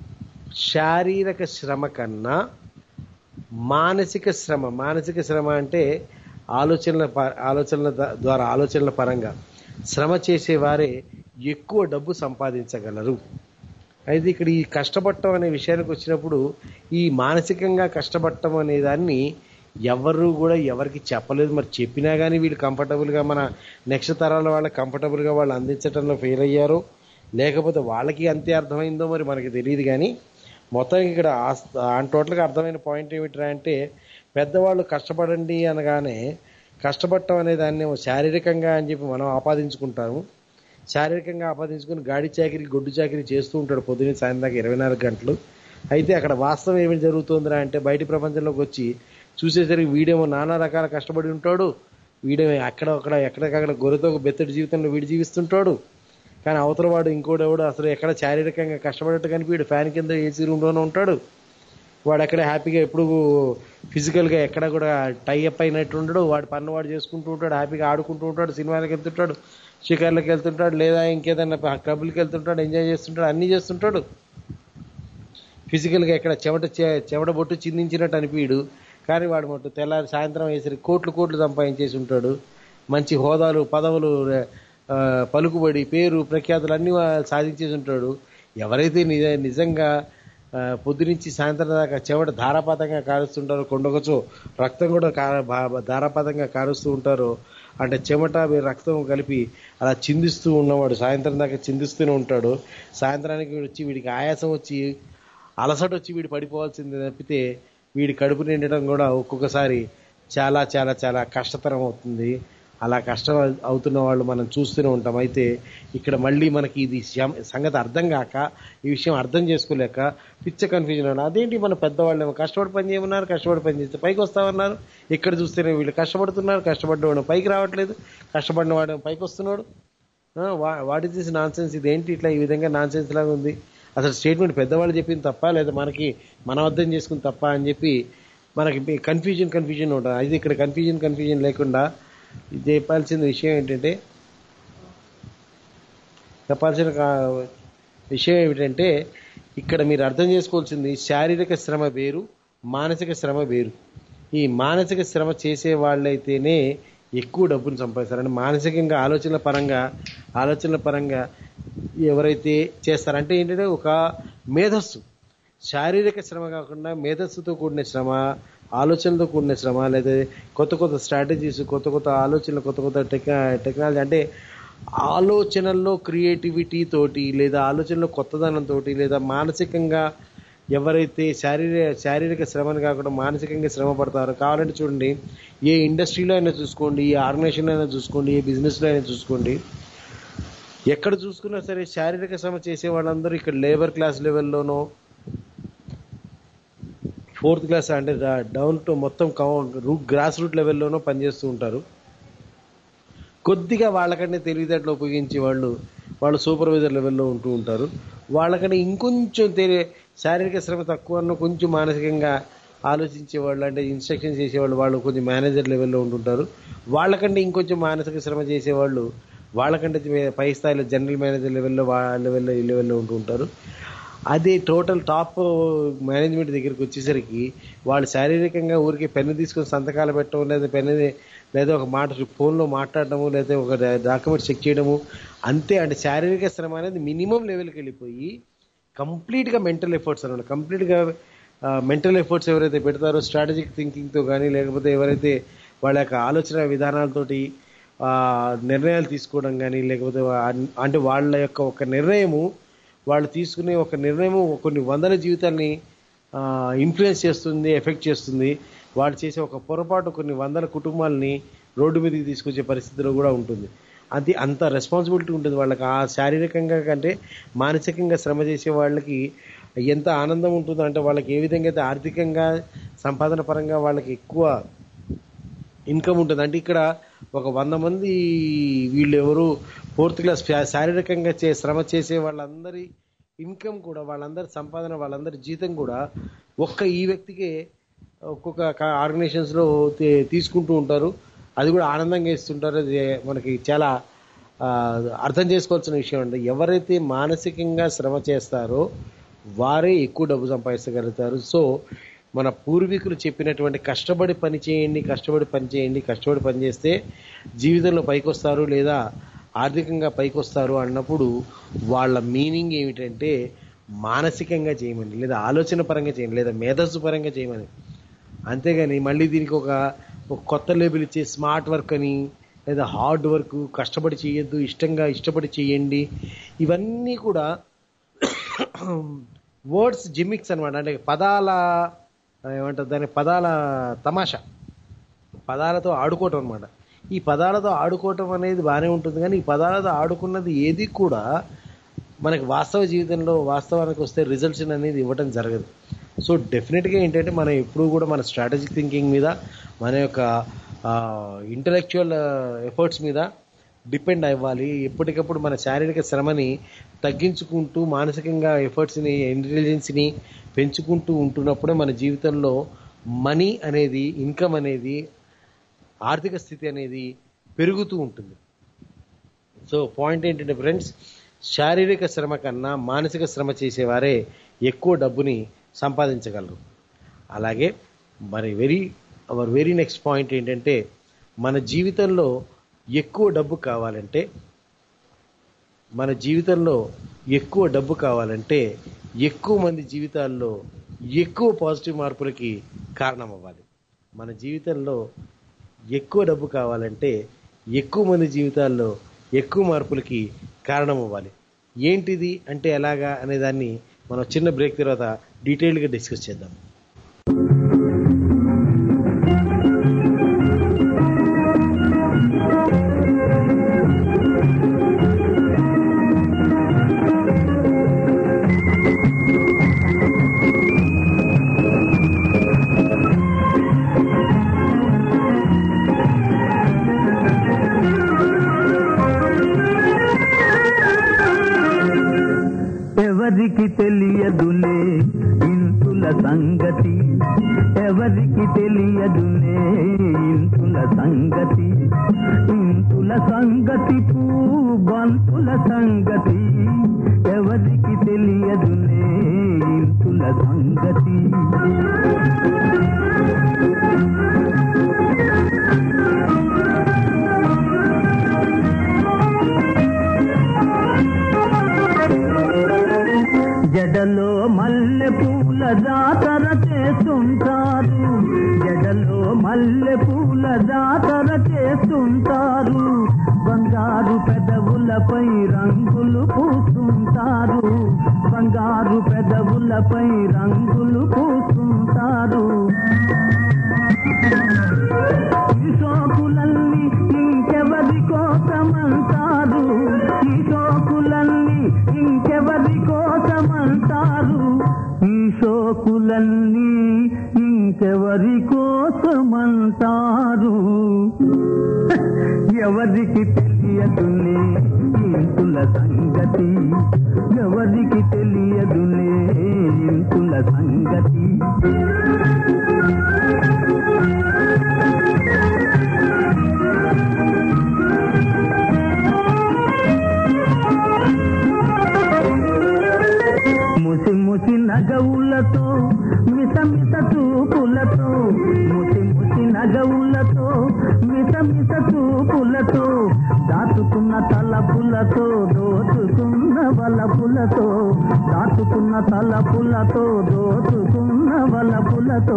శారీరక శ్రమ కన్నా మానసిక శ్రమ మానసిక శ్రమ అంటే ఆలోచనల ప- ఆలోచనల ద- ద్వారా ఆలోచనల పరంగా శ్రమ చేసేవారే ఎక్కువ డబ్బు సంపాదించగలరు అయితే ఇక్కడ ఈ కష్టపడటం అనే విషయానికి వచ్చినప్పుడు ఈ మానసికంగా కష్టపడటం అనే దాన్ని ఎవరు కూడా ఎవరికి చెప్పలేదు మరి చెప్పినా కానీ వీళ్ళు కంఫర్టబుల్గా మన నెక్స్ట్ తరాల వాళ్ళకి కంఫర్టబుల్గా వాళ్ళు అందించడంలో ఫెయిల్ అయ్యారో లేకపోతే వాళ్ళకి అంతే అర్థమైందో మరి మనకి తెలియదు కానీ మొత్తం ఇక్కడ టోటల్గా అర్థమైన పాయింట్ ఏమిట్రా అంటే పెద్దవాళ్ళు కష్టపడండి అనగానే కష్టపడటం అనే దాన్ని శారీరకంగా అని చెప్పి మనం ఆపాదించుకుంటాము శారీరకంగా ఆపాదించుకుని గాడి చాకిరి గొడ్డు చాకిరి చేస్తూ ఉంటాడు పొద్దున్న సాయంత్రం దాకా ఇరవై నాలుగు గంటలు అయితే అక్కడ వాస్తవం ఏమి జరుగుతుందిరా అంటే బయట ప్రపంచంలోకి వచ్చి చూసేసరికి వీడేమో నానా రకాల కష్టపడి ఉంటాడు వీడేమో అక్కడ అక్కడ ఎక్కడికక్కడ గొర్రెతో ఒక బెత్తడి జీవితంలో వీడు జీవిస్తుంటాడు కానీ అవతల వాడు ఇంకోటి ఎవడు అసలు ఎక్కడ శారీరకంగా కష్టపడట్టు కనిపించాడు ఫ్యాన్ కింద ఏసీ రూమ్లోనే ఉంటాడు వాడు అక్కడ హ్యాపీగా ఎప్పుడు ఫిజికల్గా ఎక్కడ కూడా టైఅప్ అయినట్టు ఉండడు వాడు పన్ను వాడు చేసుకుంటూ ఉంటాడు హ్యాపీగా ఆడుకుంటూ ఉంటాడు సినిమాలకు వెళ్తుంటాడు షికార్లకు వెళ్తుంటాడు లేదా ఇంకేదైనా క్లబ్లకి వెళ్తుంటాడు ఎంజాయ్ చేస్తుంటాడు అన్నీ చేస్తుంటాడు ఫిజికల్గా ఎక్కడ చెమట చే- చెమట బొట్టు చిందించినట్టు అనిపించడు కానీ వాడు మట్టు తెల్లారి సాయంత్రం అయ్యేసరికి కోట్లు కోట్లు సంపాదించేసి ఉంటాడు మంచి హోదాలు పదవులు ఆ, పలుకుబడి పేరు ప్రఖ్యాతులు అన్నీ వా- సాధించేసి ఉంటాడు ఎవరైతే నిజ నిజంగా ఆ, పొద్దునుంచి సాయంత్రం దాకా చెమట ధారాపాతంగా కారుస్తుంటారో కొండకొచ్చో రక్తం కూడా కా- బా- ధారాపాతంగా కారుస్తూ ఉంటారో అంటే చెమట మీ రక్తం కలిపి అలా చిందిస్తూ ఉన్నవాడు సాయంత్రం దాకా చిందిస్తూనే ఉంటాడు సాయంత్రానికి వచ్చి వీడికి ఆయాసం వచ్చి అలసట వచ్చి వీడు పడిపోవాల్సింది తప్పితే వీడి కడుపు నిండడం కూడా ఒక్కొక్కసారి చాలా చాలా చాలా కష్టతరం అవుతుంది అలా కష్టం అవుతున్న వాళ్ళు మనం చూస్తూనే ఉంటాం అయితే ఇక్కడ మళ్ళీ మనకి ఇది శం- సంగతి అర్థం కాక ఈ విషయం అర్థం చేసుకోలేక పిచ్చ కన్ఫ్యూజన్ ఉన్నారు అదేంటి మన పెద్దవాళ్ళు ఏమో కష్టపడి పని చేయమన్నారు కష్టపడి పని చేస్తే పైకి వస్తామన్నారు ఇక్కడ చూస్తేనే వీళ్ళు కష్టపడుతున్నారు కష్టపడ్డవాడు పైకి రావట్లేదు కష్టపడిన వాడు పైకి వస్తున్నాడు what is this nonsense ఇదేంటి ఇట్లా ఈ విధంగా నాన్ సెన్స్ లాగా ఉంది అసలు స్టేట్మెంట్ పెద్దవాళ్ళు చెప్పింది తప్ప లేదా మనకి మనం అర్థం చేసుకుని తప్ప అని చెప్పి మనకి కన్ఫ్యూజన్ కన్ఫ్యూజన్ ఉంటుంది అది ఇక్కడ కన్ఫ్యూజన్ కన్ఫ్యూజన్ లేకుండా చెప్పాల్సిన విషయం ఏంటంటే చెప్పాల్సిన కా- విషయం ఏమిటంటే ఇక్కడ మీరు అర్థం చేసుకోవాల్సింది శారీరక శ్రమ వేరు మానసిక శ్రమ వేరు ఈ మానసిక శ్రమ చేసే వాళ్ళైతేనే ఎక్కువ డబ్బును సంపాదిస్తారు అంటే మానసికంగా ఆలోచనల పరంగా ఆలోచనల పరంగా ఎవరైతే చేస్తారంటే ఏంటంటే ఒక మేధస్సు శారీరక శ్రమ కాకుండా మేధస్సుతో కూడిన శ్రమ ఆలోచనలతో కూడిన శ్రమ లేదా కొత్త కొత్త స్ట్రాటజీస్ కొత్త కొత్త ఆలోచనలు కొత్త కొత్త టెక్నా టెక్నాలజీ అంటే ఆలోచనల్లో క్రియేటివిటీ తోటి లేదా ఆలోచనలో కొత్తదనంతో లేదా మానసికంగా ఎవరైతే శారీరక శారీరక శ్రమను కాకుండా మానసికంగా శ్రమ పడతారో కావాలంటే చూడండి ఏ ఇండస్ట్రీలో అయినా చూసుకోండి ఏ ఆర్గనైజేషన్లో అయినా చూసుకోండి ఏ బిజినెస్లో అయినా చూసుకోండి ఎక్కడ చూసుకున్నా సరే శారీరక శ్రమ చేసే వాళ్ళందరూ ఇక్కడ లేబర్ క్లాస్ లెవెల్లోనో ఫోర్త్ క్లాస్ అంటే డౌన్ టు మొత్తం రూట్ గ్రాస్ రూట్ లెవెల్లోనో పనిచేస్తూ ఉంటారు కొద్దిగా వాళ్ళకంటే తెలివితేటలు ఉపయోగించి వాళ్ళు వాళ్ళు సూపర్వైజర్ లెవెల్లో ఉంటూ ఉంటారు వాళ్ళకంటే ఇంకొంచెం తెలి శారీరక శ్రమ తక్కువ అన్న కొంచెం మానసికంగా ఆలోచించే వాళ్ళు అంటే ఇన్స్ట్రక్షన్ చేసేవాళ్ళు వాళ్ళు కొంచెం మేనేజర్ లెవెల్లో ఉంటుంటారు వాళ్ళకంటే ఇంకొంచెం మానసిక శ్రమ చేసేవాళ్ళు వాళ్ళకంటే పై స్థాయిలో జనరల్ మేనేజర్ లెవెల్లో వాళ్ళ లెవెల్లో ఈ లెవెల్లో ఉంటూ ఉంటారు అదే టోటల్ టాప్ మేనేజ్మెంట్ దగ్గరికి వచ్చేసరికి వాళ్ళు శారీరకంగా ఊరికి పెన్ను తీసుకొని సంతకాలు పెట్టడం లేదా పెన్ను లేదా ఒక మాట ఫోన్లో మాట్లాడటము లేదా ఒక డాక్యుమెంట్ చెక్ చేయడము అంతే అంటే శారీరక శ్రమ అనేది మినిమం లెవెల్కి వెళ్ళిపోయి కంప్లీట్గా మెంటల్ ఎఫర్ట్స్ అనమాట కంప్లీట్గా మెంటల్ ఎఫర్ట్స్ ఎవరైతే పెడతారో స్ట్రాటజిక్ థింకింగ్తో కానీ లేకపోతే ఎవరైతే వాళ్ళ యొక్క ఆలోచన విధానాలతోటి ఆ, నిర్ణయాలు తీసుకోవడం కానీ లేకపోతే వా- అంటే వాళ్ళ యొక్క ఒక నిర్ణయము వాళ్ళు తీసుకునే ఒక నిర్ణయము కొన్ని వందల జీవితాల్ని ఇన్ఫ్లుయెన్స్ చేస్తుంది ఎఫెక్ట్ చేస్తుంది వాళ్ళు చేసే ఒక పొరపాటు కొన్ని వందల కుటుంబాలని రోడ్డు మీదకి తీసుకొచ్చే పరిస్థితిలో కూడా ఉంటుంది అది అంత రెస్పాన్సిబిలిటీ ఉంటుంది వాళ్ళకి ఆ శారీరకంగా కంటే మానసికంగా శ్రమ చేసే వాళ్ళకి ఎంత ఆనందం ఉంటుందో అంటే వాళ్ళకి ఏ విధంగా అయితే ఆర్థికంగా సంపాదన పరంగా వాళ్ళకి ఎక్కువ ఇన్కమ్ ఉంటుంది అంటే ఇక్కడ ఒక వంద మంది వీళ్ళు ఎవరు ఫోర్త్ క్లాస్ శారీరకంగా చే శ్రమ చేసే వాళ్ళందరి ఇన్కమ్ కూడా వాళ్ళందరి సంపాదన వాళ్ళందరి జీతం కూడా ఒక్క ఈ వ్యక్తికే ఒక్కొక్క ఆర్గనైజేషన్స్ లో తీ- తీసుకుంటూ ఉంటారు అది కూడా ఆనందంగా ఇస్తుంటారు అది మనకి చాలా ఆ, అర్థం చేసుకోవాల్సిన విషయం అండి ఎవరైతే మానసికంగా శ్రమ చేస్తారో వారే ఎక్కువ డబ్బు సంపాదించగలుగుతారు సో మన పూర్వీకులు చెప్పినటువంటి కష్టపడి పని చేయండి కష్టపడి పని చేయండి కష్టపడి పని చేస్తే జీవితంలో పైకొస్తారు లేదా ఆర్థికంగా పైకొస్తారు అన్నప్పుడు వాళ్ళ మీనింగ్ ఏమిటంటే మానసికంగా చేయమని లేదా ఆలోచన పరంగా చేయమని లేదా మేధస్సు పరంగా చేయమని అంతేగాని మళ్ళీ దీనికి ఒక ఒక కొత్త లేబుల్ ఇచ్చే స్మార్ట్ వర్క్ అని లేదా హార్డ్ వర్క్ కష్టపడి చేయొద్దు ఇష్టంగా ఇష్టపడి చేయండి ఇవన్నీ కూడా వర్డ్స్ జిమిక్స్ అన్నమాట అంటే పదాల ఏమంటారు దాని పదాల తమాషా పదాలతో ఆడుకోవటం అనమాట ఈ పదాలతో ఆడుకోవటం అనేది బాగానే ఉంటుంది కానీ ఈ పదాలతో ఆడుకున్నది ఏది కూడా మనకి వాస్తవ జీవితంలో వాస్తవానికి వస్తే రిజల్ట్స్ అనేది ఇవ్వటం జరగదు సో డెఫినెట్గా ఏంటంటే మనం ఎప్పుడూ కూడా మన స్ట్రాటజిక్ థింకింగ్ మీద మన యొక్క ఇంటలెక్చువల్ ఎఫర్ట్స్ మీద డిపెండ్ అవ్వాలి ఎప్పటికప్పుడు మన శారీరక శ్రమని తగ్గించుకుంటూ మానసికంగా ఎఫర్ట్స్ని ఇంటెలిజెన్స్ని పెంచుకుంటూ ఉంటున్నప్పుడే మన జీవితంలో మనీ అనేది ఇన్కమ్ అనేది ఆర్థిక స్థితి అనేది పెరుగుతూ ఉంటుంది సో పాయింట్ ఏంటంటే ఫ్రెండ్స్ శారీరక శ్రమ కన్నా మానసిక శ్రమ చేసేవారే ఎక్కువ డబ్బుని సంపాదించగలరు అలాగే మరి very our very next point ఏంటంటే మన జీవితంలో ఎక్కువ డబ్బు కావాలంటే మన జీవితంలో ఎక్కువ డబ్బు కావాలంటే ఎక్కువ మంది జీవితాల్లో ఎక్కువ పాజిటివ్ మార్పులకి కారణం అవ్వాలి మన జీవితంలో ఎక్కువ డబ్బు కావాలంటే ఎక్కువ మంది జీవితాల్లో ఎక్కువ మార్పులకి కారణం అవ్వాలి ఏంటిది అంటే ఎలాగా అనే దాన్ని మనం చిన్న బ్రేక్ తర్వాత డీటెయిల్గా డిస్కస్ చేద్దాం ఎవరికి తెలియదులే ఇంతుల సంగతి ఎవరికి తెలియదులే ఇంతుల సంగతి ఇంతుల సంగతి పూ బంతుల సంగతి ఎవరికి తెలియదులే ఇంతుల సంగతి జడలో మల్లె పూల జాతర చేస్తుంటారు జడలో మల్లె పూల జాతర చేస్తుంటారు బంగారు పెదవులపై రంగులు పూస్తుంటారు బంగారు పెదవులపై రంగులు పూస్తుంటారు ఈ సోకులన్నీ ఇంకెవరి కోసమంటారు ఈ సోకులన్నీ ఇంకెవరి కోసమంటారు ఈ సోకులన్నీ ఇంకెవరి కోసమంటారు ఎవరికి తెలియదులే ఇంతుల సంగతి ఎవరికి తెలియదులే ఇంతుల సంగతి ముసి ముసి నగవులతో మిస మిస చూపులతో ముసి ముసి నగవులతో మిస మిస చూపులతో దాచుకున్న తలపులతో దోచుకున్న వలపులతో దాచుకున్న తలపులతో దోచుకున్న వలపులతో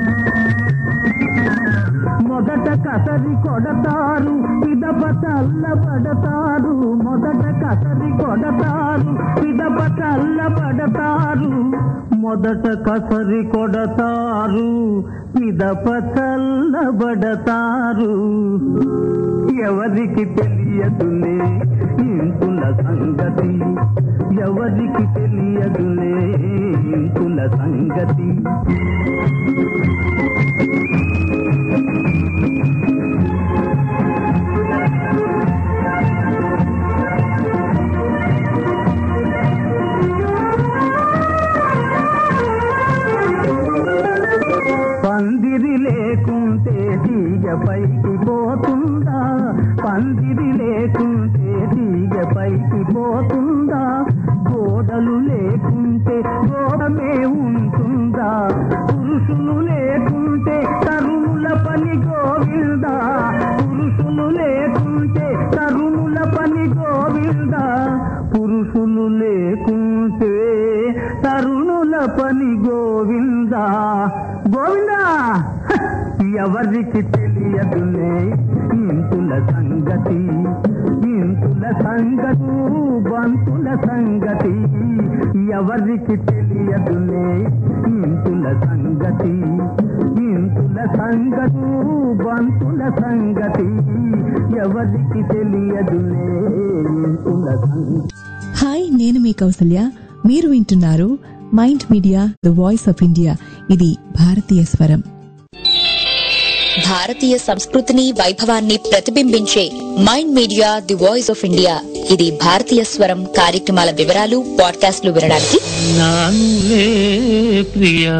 మొదట కసరి కొడతారు పిదప చల్లబడతారు మొదట కసరి కొడతారు పిదప చల్లబడతారు మొదట కసరి కొడతారు పిదప చల్లబడతారు ఎవరికి తెలియదులే ఇంతుల సంగతి ఎవరికి తెలియదులే ఇంతుల సంగతి పందిరి లేకుంటే తీగ పైకి పోతుందా పందిరి లేకుంటే తీగ పైకి పోతుందా గోడలు లేకుంటే గోడమే ఉంటుందా పురుషులు లేకుంటే తరుణుల పని గోవిందా పురుషులు లేకుంటే తరుణుల పని గోవిందా పురుషులు లేకుంటే తరుణుల పని గోవిందా గోవిందా హ! ఎవరికి తెలియదులే ఇంతుల సంగతి ఇంతుల సంగతి బంతుల సంగతి ఎవరికి తెలియదులే ఇంతుల సంగతి ఇంతుల సంగతి బంతుల సంగతి ఎవరికి తెలియదులే ఇంతుల సంగతి హాయ్ నేను మీ కౌసల్య మీరు వింటున్నారు Mind Media the voice of India ఇది భారతీయ స్వరం భారతీయ సంస్కృతిని వైభవాన్ని ప్రతిబింబించే Mind Media the voice of India ఇది భారతీయ స్వరం కార్యక్రమాల వివరాలు పాడ్కాస్ట్లు వినడానికి నానులే ప్రియా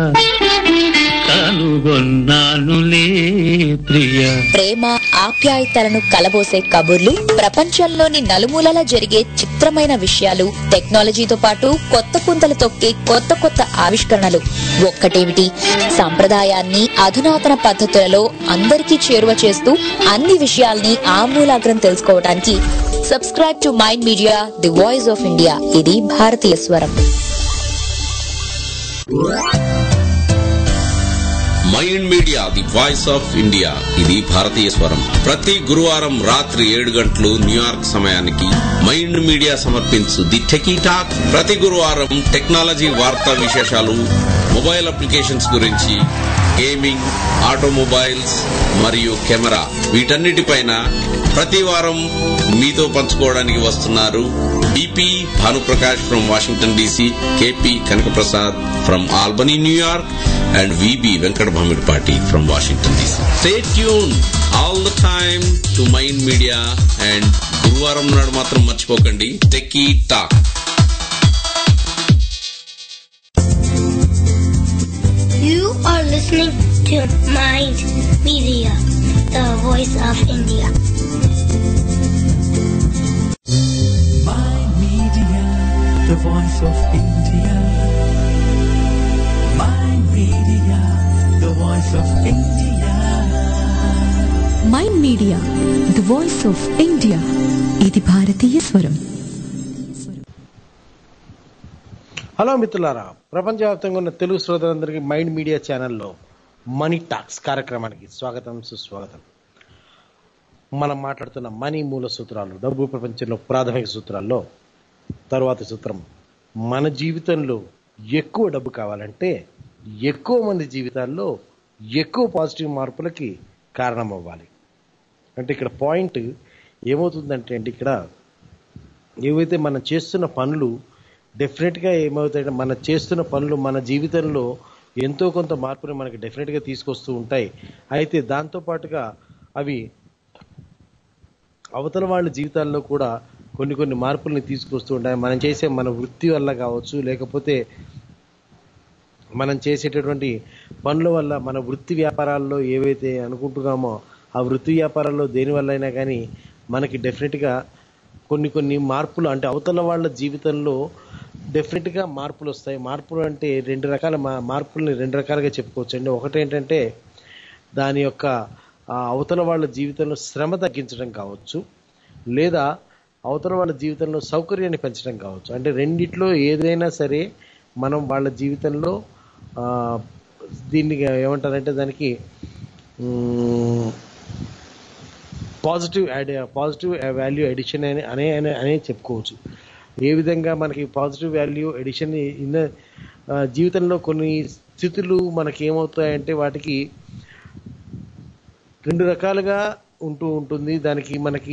కనుగొన్నానులే ప్రియా ప్రేమ ఆప్యాయతలను కలబోసే కబుర్లు ప్రపంచంలోని నలుమూలలా జరిగే చిత్రమైన విషయాలు టెక్నాలజీతో పాటు కొత్త పుంతలు తొక్కే కొత్త కొత్త ఆవిష్కరణలు ఒక్కటేమిటి సంప్రదాయాన్ని అధునాతన పద్ధతులలో అందరికీ చేరువ చేస్తూ అన్ని విషయాల్ని ఆమూలాగ్రం తెలుసుకోవడానికి subscribe to Mind Media the voice of India ఇది భారతీయ స్వరం Mind Media the voice of India ఇది భారతీయ స్వరం ప్రతి గురువారం రాత్రి ఏడు గంటలు న్యూయార్క్ సమయానికి మైండ్ మీడియా సమర్పించు ది టెకీ టాక్ ప్రతి గురువారం టెక్నాలజీ వార్తా విశేషాలు మొబైల్ అప్లికేషన్స్ గురించి గేమింగ్ ఆటోమొబైల్స్ మరియు కెమెరా వీటన్నిటిపైన ప్రతి వారం మీతో పంచుకోవడానికి వస్తున్నారు B P Bhanuprakash from Washington D C K P Kanakaprasad from Albany New York and VB Venkat Bhamidpati from Washington DC. Stay tuned all the time to Mind Media and గురువారం నాడు మాత్రం మర్చిపోకండి Techie Talk listening to Mind Media, the voice of India. Mind Media, the voice of India. Mind Media, the voice of India. Mind Media the voice of India ఇది భారతీయ స్వరం hello మిత్రులారా ప్రపంచవ్యాప్తంగా ఉన్న తెలుగు శ్రోతలందరికీ మైండ్ మీడియా ఛానల్లో money Talks కార్యక్రమానికి స్వాగతం సుస్వాగతం మనం మాట్లాడుతున్న మనీ మూల సూత్రాలు డబ్బు ప్రపంచంలో ప్రాథమిక సూత్రాల్లో తరువాతి సూత్రం మన జీవితంలో ఎక్కువ డబ్బు కావాలంటే ఎక్కువ మంది జీవితాల్లో ఎక్కువ పాజిటివ్ మార్పులకి కారణం అవ్వాలి అంటే ఇక్కడ పాయింట్ ఏమవుతుందంటే అండి ఇక్కడ ఏవైతే మనం చేస్తున్న పనులు డెఫినెట్గా ఏమవుతాయంటే మన చేస్తున్న పనులు మన జీవితంలో ఎంతో కొంత మార్పుని మనకి డెఫినెట్గా తీసుకొస్తూ ఉంటాయి అయితే దాంతో పాటుగా అవి అవతల వాళ్ళ జీవితాల్లో కూడా కొన్ని కొన్ని మార్పుల్ని తీసుకొస్తూ ఉంటాయి మనం చేసే మన వృత్తి వల్ల కావచ్చు లేకపోతే మనం చేసేటటువంటి పనుల వల్ల మన వృత్తి వ్యాపారాల్లో ఏవైతే అనుకుంటున్నామో ఆ వృత్తి వ్యాపారాల్లో దేనివల్ల అయినా కానీ మనకి డెఫినెట్గా కొన్ని కొన్ని మార్పులు అంటే అవతల వాళ్ళ జీవితంలో డెఫినెట్గా మార్పులు వస్తాయి మార్పులు అంటే రెండు రకాల మా- మార్పుల్ని రెండు రకాలుగా చెప్పుకోవచ్చు అండి ఒకటి ఏంటంటే దాని యొక్క ఆ అవతల వాళ్ళ జీవితంలో శ్రమ తగ్గించడం కావచ్చు లేదా అవతల వాళ్ళ జీవితంలో సౌకర్యాన్ని పెంచడం కావచ్చు అంటే రెండిట్లో ఏదైనా సరే మనం వాళ్ళ జీవితంలో ఆ, దీన్ని ఏమంటారంటే దానికి positive add positive value addition అని అనే అనే అనే చెప్పుకోవచ్చు ఏ విధంగా మనకి పాజిటివ్ వాల్యూ ఎడిషన్ ఇన్న ఆ, జీవితంలో కొన్ని స్థితులు మనకి ఏమవుతాయంటే వాటికి రెండు రకాలుగా ఉంటూ ఉంటుంది దానికి మనకి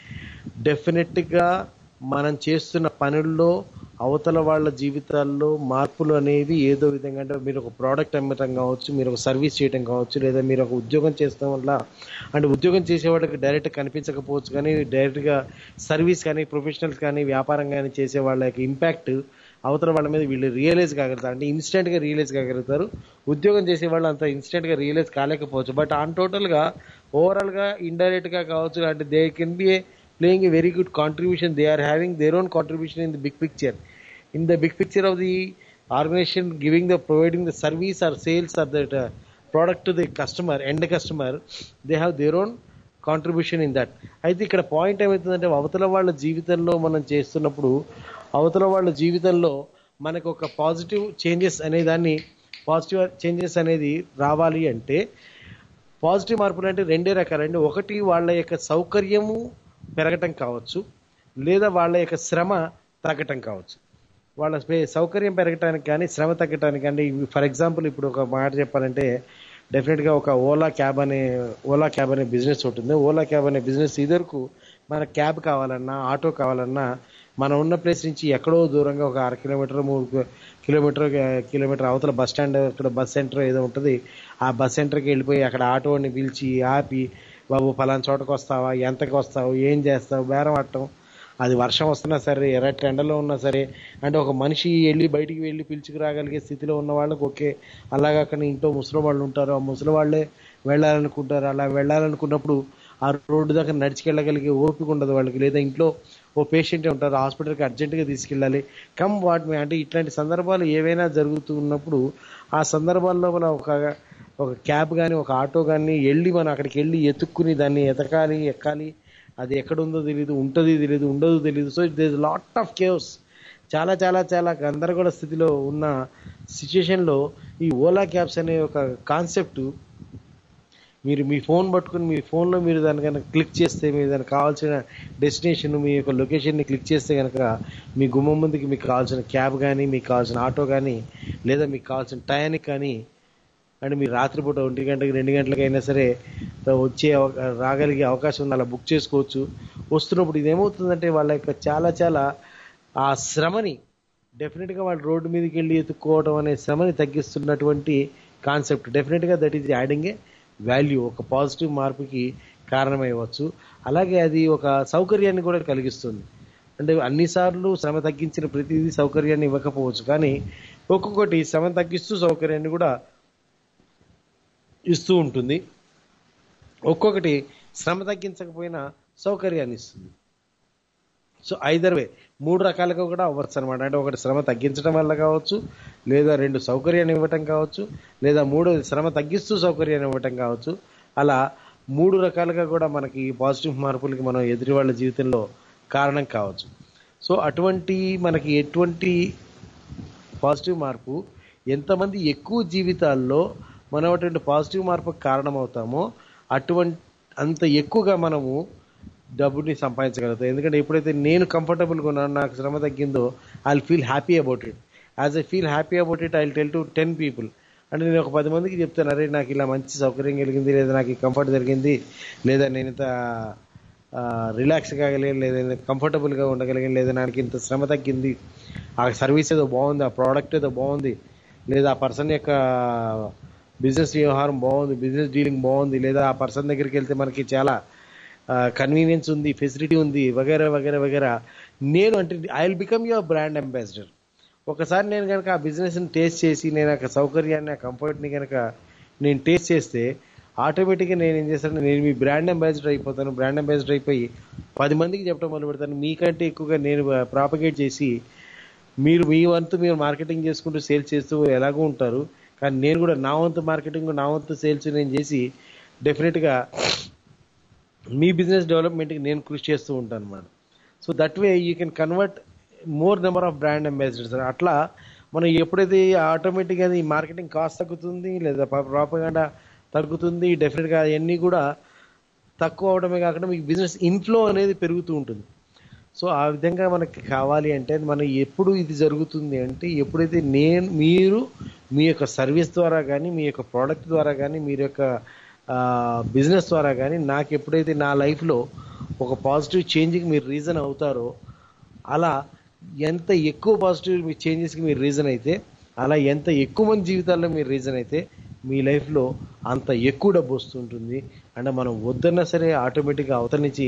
డెఫినెట్గా మనం చేస్తున్న పనుల్లో అవతల వాళ్ళ జీవితాల్లో మార్పులు అనేవి ఏదో విధంగా అంటే మీరు ఒక ప్రోడక్ట్ అమ్మటం కావచ్చు మీరు ఒక సర్వీస్ చేయడం కావచ్చు లేదా మీరు ఒక ఉద్యోగం చేస్తాం వల్ల అంటే ఉద్యోగం చేసే వాళ్ళకి డైరెక్ట్ కనిపించకపోవచ్చు కానీ డైరెక్ట్గా సర్వీస్ కానీ ప్రొఫెషనల్స్ కానీ వ్యాపారం కానీ చేసే వాళ్ళ యొక్క ఇంపాక్ట్ అవతల వాళ్ళ మీద వీళ్ళు రియలైజ్ కాగలుగుతారు అంటే ఇన్స్టెంట్గా రియలైజ్ కాగలుగుతారు ఉద్యోగం చేసే వాళ్ళు అంత ఇన్స్టెంట్గా రియలైజ్ కాలేకపోవచ్చు బట్ ఆన్ టోటల్గా ఓవరాల్గా ఇండైరెక్ట్గా కావచ్చు అంటే they can be a playing a very good contribution they are having their own contribution in the big picture in the big picture of the organisation giving the providing the service or sales or that product to the customer end customer they have their own contribution in that అయితే ఇక్కడ point ఏమవుతుందంటే అవతల వాళ్ళ జీవితంలో మనం చేస్తున్నప్పుడు అవతల వాళ్ళ జీవితంలో మనకు ఒక పాజిటివ్ చేంజెస్ అనే దాన్ని పాజిటివ్ చేంజెస్ అనేది రావాలి అంటే పాజిటివ్ మార్పులు అంటే రెండే రకాలండి ఒకటి వాళ్ళ యొక్క సౌకర్యము పెరగటం కావచ్చు లేదా వాళ్ళ యొక్క శ్రమ తగ్గటం కావచ్చు వాళ్ళ స్పే- సౌకర్యం పెరగటానికి కానీ శ్రమ తగ్గటానికి కానీ ఫర్ ఎగ్జాంపుల్ ఇప్పుడు ఒక మాట చెప్పాలంటే డెఫినెట్గా ఒక ఓలా క్యాబ్ అనే ఓలా క్యాబ్ అనే బిజినెస్ ఉంటుంది ఓలా క్యాబ్ అనే బిజినెస్ ఇదివరకు మన క్యాబ్ కావాలన్నా ఆటో కావాలన్నా మనం ఉన్న ప్లేస్ నుంచి ఎక్కడో దూరంగా ఒక అర కిలోమీటర్ మూడు కిలోమీటర్ కిలోమీటర్ అవతల బస్ స్టాండ్ ఇక్కడ బస్ సెంటర్ ఏదో ఉంటుంది ఆ బస్ సెంటర్కి వెళ్ళిపోయి అక్కడ ఆటోని పిలిచి ఆపి బాబు ఫలానా చోటకు వస్తావా ఎంతకు వస్తావు ఏం చేస్తావు బేరం ఆడటం అది వర్షం వస్తున్నా సరే ఎర్రటి ఎండలో ఉన్నా సరే అంటే ఒక మనిషి వెళ్ళి బయటికి వెళ్ళి పిలుచుకురాగలిగే స్థితిలో ఉన్న వాళ్ళకి ఓకే అలాగా అక్కడ ఇంట్లో ముసలి వాళ్ళు ఉంటారు ఆ ముసలి వాళ్ళే వెళ్ళాలనుకుంటారు అలా వెళ్ళాలనుకున్నప్పుడు ఆ రోడ్డు దగ్గర నడిచికెళ్ళగలిగే ఓపిక ఉండదు వాళ్ళకి లేదా ఇంట్లో ఓ పేషెంట్ ఉంటారు హాస్పిటల్కి అర్జెంటుగా తీసుకెళ్ళాలి కమ్ వాట్ మే అంటే ఇట్లాంటి సందర్భాలు ఏవైనా జరుగుతూ ఉన్నప్పుడు ఆ సందర్భాల్లో మనం ఒక ఒక క్యాబ్ కానీ ఒక ఆటో కానీ వెళ్ళి మనం అక్కడికి వెళ్ళి ఎత్తుక్కుని దాన్ని ఎతకాలి ఎక్కాలి అది ఎక్కడుందో తెలియదు ఉంటుంది తెలియదు ఉండదు తెలియదు so it is lot of caves చాలా చాలా చాలా గందరగోళ స్థితిలో ఉన్న సిచ్యుయేషన్లో ఈ ఓలా క్యాబ్స్ అనే ఒక కాన్సెప్ట్ మీరు మీ ఫోన్ పట్టుకుని మీ ఫోన్లో మీరు దాని కనుక క్లిక్ చేస్తే మీరు దానికి కావాల్సిన డెస్టినేషన్ మీ యొక్క లొకేషన్ని క్లిక్ చేస్తే కనుక మీ గుమ్మం ముందుకి మీకు కావాల్సిన క్యాబ్ కానీ మీకు కావాల్సిన ఆటో కానీ లేదా మీకు కావాల్సిన టయానికి కానీ అంటే మీరు రాత్రిపూట ఒంటి గంటకి రెండు గంటలకైనా సరే వచ్చే అవ- రాగలిగే అవకాశం ఉంది అలా బుక్ చేసుకోవచ్చు వస్తున్నప్పుడు ఇది ఏమవుతుందంటే వాళ్ళ యొక్క చాలా చాలా ఆ శ్రమని డెఫినెట్గా వాళ్ళు రోడ్డు మీదకి వెళ్ళి ఎత్తుక్కోవడం అనే శ్రమని తగ్గిస్తున్నటువంటి కాన్సెప్ట్ డెఫినెట్గా that is adding a value ఒక పాజిటివ్ మార్పుకి కారణమయ్యవచ్చు అలాగే అది ఒక సౌకర్యాన్ని కూడా కలిగిస్తుంది అంటే అన్నిసార్లు శ్రమ తగ్గించిన ప్రతిదీ సౌకర్యాన్ని ఇవ్వకపోవచ్చు కానీ ఒక్కొక్కటి శ్రమ తగ్గిస్తూ సౌకర్యాన్ని కూడా ఇస్తూ ఉంటుంది ఒక్కొక్కటి శ్రమ తగ్గించకపోయినా సౌకర్యాన్ని ఇస్తుంది సో ఐదర్ వే మూడు రకాలుగా కూడా అవ్వచ్చు అనమాట అంటే ఒకటి శ్రమ తగ్గించడం వల్ల కావచ్చు లేదా రెండు సౌకర్యాన్ని ఇవ్వటం కావచ్చు లేదా మూడోది శ్రమ తగ్గిస్తూ సౌకర్యాన్ని ఇవ్వటం కావచ్చు అలా మూడు రకాలుగా కూడా మనకి పాజిటివ్ మార్పులకి మనం ఎదుటి వాళ్ళ జీవితంలో కారణం కావచ్చు సో అటువంటి మనకి ఎటువంటి పాజిటివ్ మార్పు ఎంతమంది ఎక్కువ జీవితాల్లో మనం అటువంటి పాజిటివ్ మార్పుకు కారణమవుతామో అటువంటి అంత ఎక్కువగా మనము డబ్బుని సంపాదించగలుగుతాం ఎందుకంటే ఎప్పుడైతే నేను కంఫర్టబుల్గా ఉన్నాను నాకు శ్రమ తగ్గిందో I feel happy about it as I feel happy about it I tell to ten people అంటే నేను ఒక పది మందికి చెప్తాను అరే నాకు ఇలా మంచి సౌకర్యం కలిగింది లేదా నాకు ఈ కంఫర్ట్ జరిగింది లేదా నేను ఇంత రిలాక్స్ కాగలిగాను లేదా నేను కంఫర్టబుల్గా ఉండగలిగాను లేదా నాకు ఇంత శ్రమ తగ్గింది ఆ సర్వీస్ ఏదో బాగుంది ఆ ప్రోడక్ట్ ఏదో బాగుంది లేదా ఆ పర్సన్ యొక్క బిజినెస్ వ్యవహారం బాగుంది బిజినెస్ డీలింగ్ బాగుంది లేదా ఆ పర్సన్ దగ్గరికి వెళ్తే మనకి చాలా కన్వీనియన్స్ ఉంది ఫెసిలిటీ ఉంది వగేరా వగేరా వగేరా నేను అంటే I will become your brand ambassador ఒకసారి నేను కనుక ఆ బిజినెస్ని టేస్ట్ చేసి నేను ఆ సౌకర్యాన్ని ఆ కంఫర్ట్ని కనుక నేను టేస్ట్ చేస్తే ఆటోమేటిక్గా నేను ఏం చేస్తాను నేను మీ బ్రాండ్ అంబాసిడర్ అయిపోతాను బ్రాండ్ అంబాసిడర్ అయిపోయి పది మందికి చెప్పడం మొదలు పెడతాను మీకంటే ఎక్కువగా నేను ప్రాపగేట్ చేసి మీరు మీ వంతు మీరు మార్కెటింగ్ చేసుకుంటూ సేల్స్ చేస్తూ ఎలాగో ఉంటారు కానీ నేను కూడా నా వంతు మార్కెటింగ్ నా వంతు సేల్స్ నేను చేసి డెఫినెట్గా మీ బిజినెస్ డెవలప్మెంట్కి నేను కృషి చేస్తూ ఉంటాను అనమాట so that way you can convert more number of brand ambassadors అట్లా మనం ఎప్పుడైతే ఆటోమేటిక్గా ఈ మార్కెటింగ్ కాస్ట్ తగ్గుతుంది లేదా ప్రాపగాండా తగ్గుతుంది డెఫినెట్గా అవన్నీ కూడా తక్కువ అవడమే కాకుండా మీకు బిజినెస్ ఇన్ఫ్లో అనేది పెరుగుతూ ఉంటుంది సో ఆ విధంగా మనకి కావాలి అంటే మనం ఎప్పుడు ఇది జరుగుతుంది అంటే ఎప్పుడైతే నేను మీరు మీ యొక్క సర్వీస్ ద్వారా కానీ మీ యొక్క ప్రోడక్ట్ ద్వారా కానీ మీరు యొక్క బిజినెస్ ద్వారా కానీ నాకు ఎప్పుడైతే నా లైఫ్లో ఒక పాజిటివ్ చేంజ్కి మీరు రీజన్ అవుతారో అలా ఎంత ఎక్కువ పాజిటివ్ చేంజెస్కి మీరు రీజన్ అయితే అలా ఎంత ఎక్కువ మంది జీవితాల్లో మీరు రీజన్ అయితే మీ లైఫ్లో అంత ఎక్కువ డబ్బు వస్తుంటుంది అంటే మనం వద్దన్నా సరే ఆటోమేటిక్గా అవతల నుంచి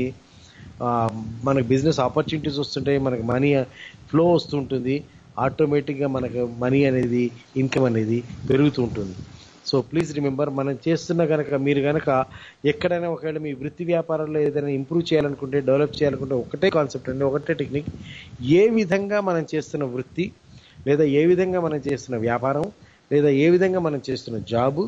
మనకు బిజినెస్ ఆపర్చునిటీస్ వస్తుంటాయి మనకి మనీ ఫ్లో వస్తుంటుంది ఆటోమేటిక్గా మనకు మనీ అనేది ఇన్కమ్ అనేది పెరుగుతూ ఉంటుంది సో ప్లీజ్ రిమెంబర్ మనం చేస్తున్న కనుక మీరు కనుక ఎక్కడైనా ఒకవేళ మీ వృత్తి వ్యాపారంలో ఏదైనా ఇంప్రూవ్ చేయాలనుకుంటే డెవలప్ చేయాలనుకుంటే ఒకటే కాన్సెప్ట్ అండి ఒకటే టెక్నిక్ ఏ విధంగా మనం చేస్తున్న వృత్తి లేదా ఏ విధంగా మనం చేస్తున్న వ్యాపారం లేదా ఏ విధంగా మనం చేస్తున్న జాబు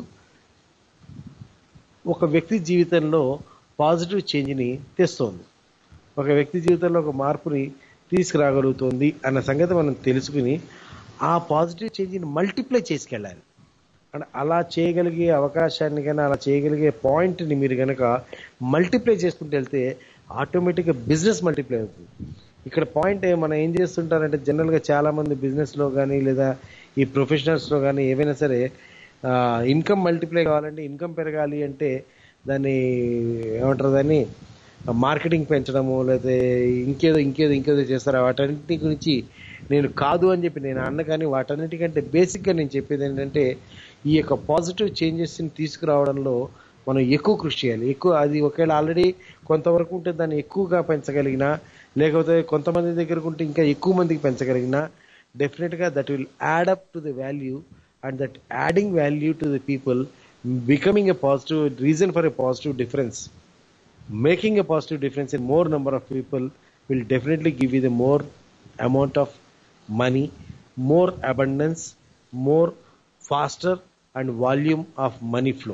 ఒక వ్యక్తి జీవితంలో పాజిటివ్ చేంజ్ని తెస్తోంది ఒక వ్యక్తి జీవితంలో ఒక మార్పుని తీసుకురాగలుగుతుంది అన్న సంగతి మనం తెలుసుకుని ఆ పాజిటివ్ చేంజ్ని మల్టిప్లై చేసుకెళ్ళాలి అంటే అలా చేయగలిగే అవకాశాన్ని కానీ అలా చేయగలిగే పాయింట్ని మీరు కనుక మల్టిప్లై చేసుకుంటూ వెళ్తే ఆటోమేటిక్గా బిజినెస్ మల్టిప్లై అవుతుంది ఇక్కడ పాయింట్ మనం ఏం చేస్తుంటారంటే జనరల్గా చాలామంది బిజినెస్లో కానీ లేదా ఈ ప్రొఫెషనల్స్లో కానీ ఏవైనా సరే ఇన్కమ్ మల్టిప్లై కావాలంటే ఇన్కమ్ పెరగాలి అంటే దాన్ని ఏమంటారు దాన్ని మార్కెటింగ్ పెంచడము లేదా ఇంకేదో ఇంకేదో ఇంకేదో చేస్తారు వాటన్నిటి గురించి నేను కాదు అని చెప్పి నేను అన్న కానీ వాటన్నిటికంటే బేసిక్గా నేను చెప్పేది ఏంటంటే ఈ యొక్క పాజిటివ్ చేంజెస్ని తీసుకురావడంలో మనం ఎక్కువ కృషి చేయాలి ఎక్కువ అది ఒకవేళ ఆల్రెడీ కొంతవరకు ఉంటే దాన్ని ఎక్కువగా పెంచగలిగినా లేకపోతే కొంతమంది దగ్గరకు ఉంటే ఇంకా ఎక్కువ మందికి పెంచగలిగినా డెఫినెట్గా that will add up to the value and that adding value to the people becoming a positive reason for a positive difference making a positive difference in more number of people will definitely give you the more amount of money more abundance more faster and volume of money flow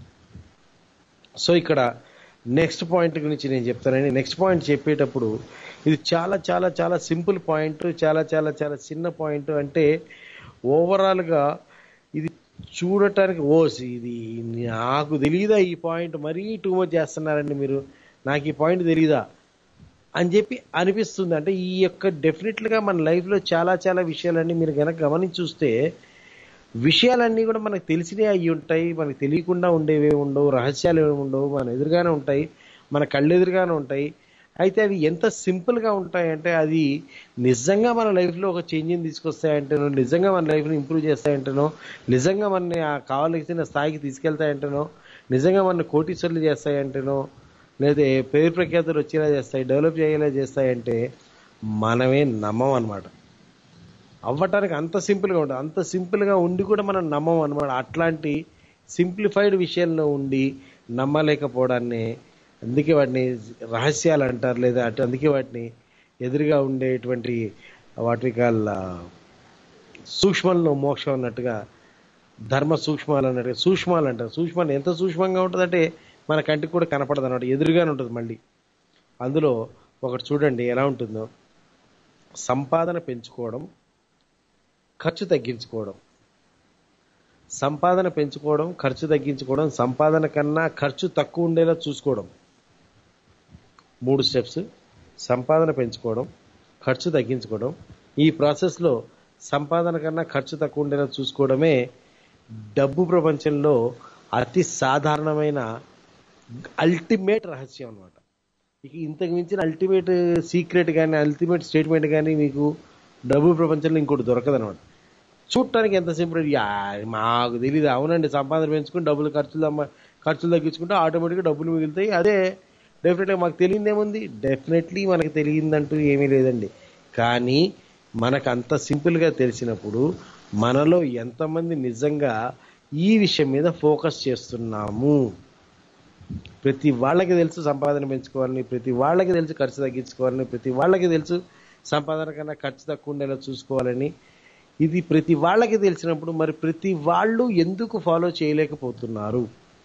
so ఇక్కడ next point గురించి నేను చెప్తానండి next point చెప్పేటప్పుడు ఇది చాలా చాలా చాలా simple point చాలా చాలా చాలా చిన్న పాయింట్ అంటే ఓవరాల్గా ఇది చూడటానికి ఓ ఇది నాకు తెలియదా ఈ పాయింట్ మరీ టూ మచ్ చేస్తున్నారండి మీరు నాకు ఈ పాయింట్ తెలియదా అని చెప్పి అనిపిస్తుంది అంటే ఈ యొక్క డెఫినెట్లుగా మన లైఫ్లో చాలా చాలా విషయాలన్నీ మీరు కనుక గమనించి చూస్తే విషయాలన్నీ కూడా మనకు తెలిసినవి అయ్యి ఉంటాయి మనకు తెలియకుండా ఉండేవి ఉండవు రహస్యాలు ఏమి ఉండవు మన ఎదురుగానే ఉంటాయి మన కళ్ళెదురుగానే ఉంటాయి అయితే అవి ఎంత సింపుల్గా ఉంటాయంటే అది నిజంగా మన లైఫ్లో ఒక చేంజ్ని తీసుకొస్తాయంటేనో నిజంగా మన లైఫ్ని ఇంప్రూవ్ చేస్తాయంటేనో నిజంగా మనని ఆ కావాల్సిన స్థాయికి తీసుకెళ్తాయంటేనో నిజంగా మన కోటీశ్వర్లు చేస్తాయంటేనో లేదా పేరు ప్రఖ్యాతులు వచ్చేలా చేస్తాయి డెవలప్ చేయేలా చేస్తాయంటే మనమే నమ్మం అనమాట అవ్వటానికి అంత సింపుల్గా ఉంటుంది అంత సింపుల్గా ఉండి కూడా మనం నమ్మం అనమాట అట్లాంటి సింప్లిఫైడ్ విషయంలో ఉండి నమ్మలేకపోవడాన్ని అందుకే వాటిని రహస్యాలు అంటారు లేదా అటు అందుకే వాటిని ఎదురుగా ఉండేటువంటి వాటి కాల్ సూక్ష్మంలో మోక్షం అన్నట్టుగా ధర్మ సూక్ష్మాలు అన్నట్టుగా సూక్ష్మాలు అంటారు సూక్ష్మాలు ఎంత సూక్ష్మంగా ఉంటుందంటే మన కంటికి కూడా కనపడదు అన్నమాట ఎదురుగానే ఉంటుంది మళ్ళీ అందులో ఒకటి చూడండి ఎలా ఉంటుందో సంపాదన పెంచుకోవడం ఖర్చు తగ్గించుకోవడం సంపాదన పెంచుకోవడం ఖర్చు తగ్గించుకోవడం సంపాదన కన్నా ఖర్చు తక్కువ ఉండేలా చూసుకోవడం మూడు స్టెప్స్ సంపాదన పెంచుకోవడం ఖర్చు తగ్గించుకోవడం ఈ ప్రాసెస్లో సంపాదన కన్నా ఖర్చు తక్కువ ఉండేలా చూసుకోవడమే డబ్బు ప్రపంచంలో అతి సాధారణమైన అల్టిమేట్ రహస్యం అన్నమాట ఇక ఇంతకు మించిన అల్టిమేట్ సీక్రెట్ కానీ అల్టిమేట్ స్టేట్మెంట్ కానీ మీకు డబ్బు ప్రపంచంలో ఇంకోటి దొరకదనమాట చూడటానికి ఎంత సింపుల్ యా, మాకు తెలియదు అవునండి సంపాదన పెంచుకుని డబ్బులు ఖర్చులు అమ్మ ఖర్చులు తగ్గించుకుంటే ఆటోమేటిక్గా డబ్బులు మిగులుతాయి అదే డెఫినెట్గా మాకు తెలియదు ఏముంది డెఫినెట్లీ మనకు తెలియదంటూ ఏమీ లేదండి కానీ మనకు అంత సింపుల్గా తెలిసినప్పుడు మనలో ఎంతమంది నిజంగా ఈ విషయం మీద ఫోకస్ చేస్తున్నాము ప్రతి వాళ్ళకి తెలుసు సంపాదన పెంచుకోవాలని ప్రతి వాళ్ళకి తెలుసు ఖర్చు తగ్గించుకోవాలని ప్రతి వాళ్ళకి తెలుసు సంపాదన కన్నా ఖర్చు తక్కువ ఉండేలా చూసుకోవాలని ఇది ప్రతి వాళ్ళకి తెలిసినప్పుడు మరి ప్రతి వాళ్ళు ఎందుకు ఫాలో చేయలేకపోతున్నారు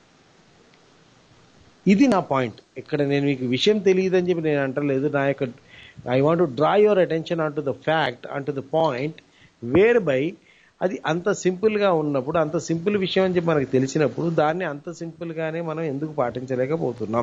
ఇది నా పాయింట్ ఇక్కడ నేను మీకు విషయం తెలియదని చెప్పి నేను అంటలేదు నా యొక్క I want draw your attention on to the fact on to the point whereby అది అంత సింపుల్గా ఉన్నప్పుడు అంత సింపుల్ విషయం అని చెప్పి మనకు తెలిసినప్పుడు దాన్ని అంత సింపుల్గానే మనం ఎందుకు పాటించలేకపోతున్నాం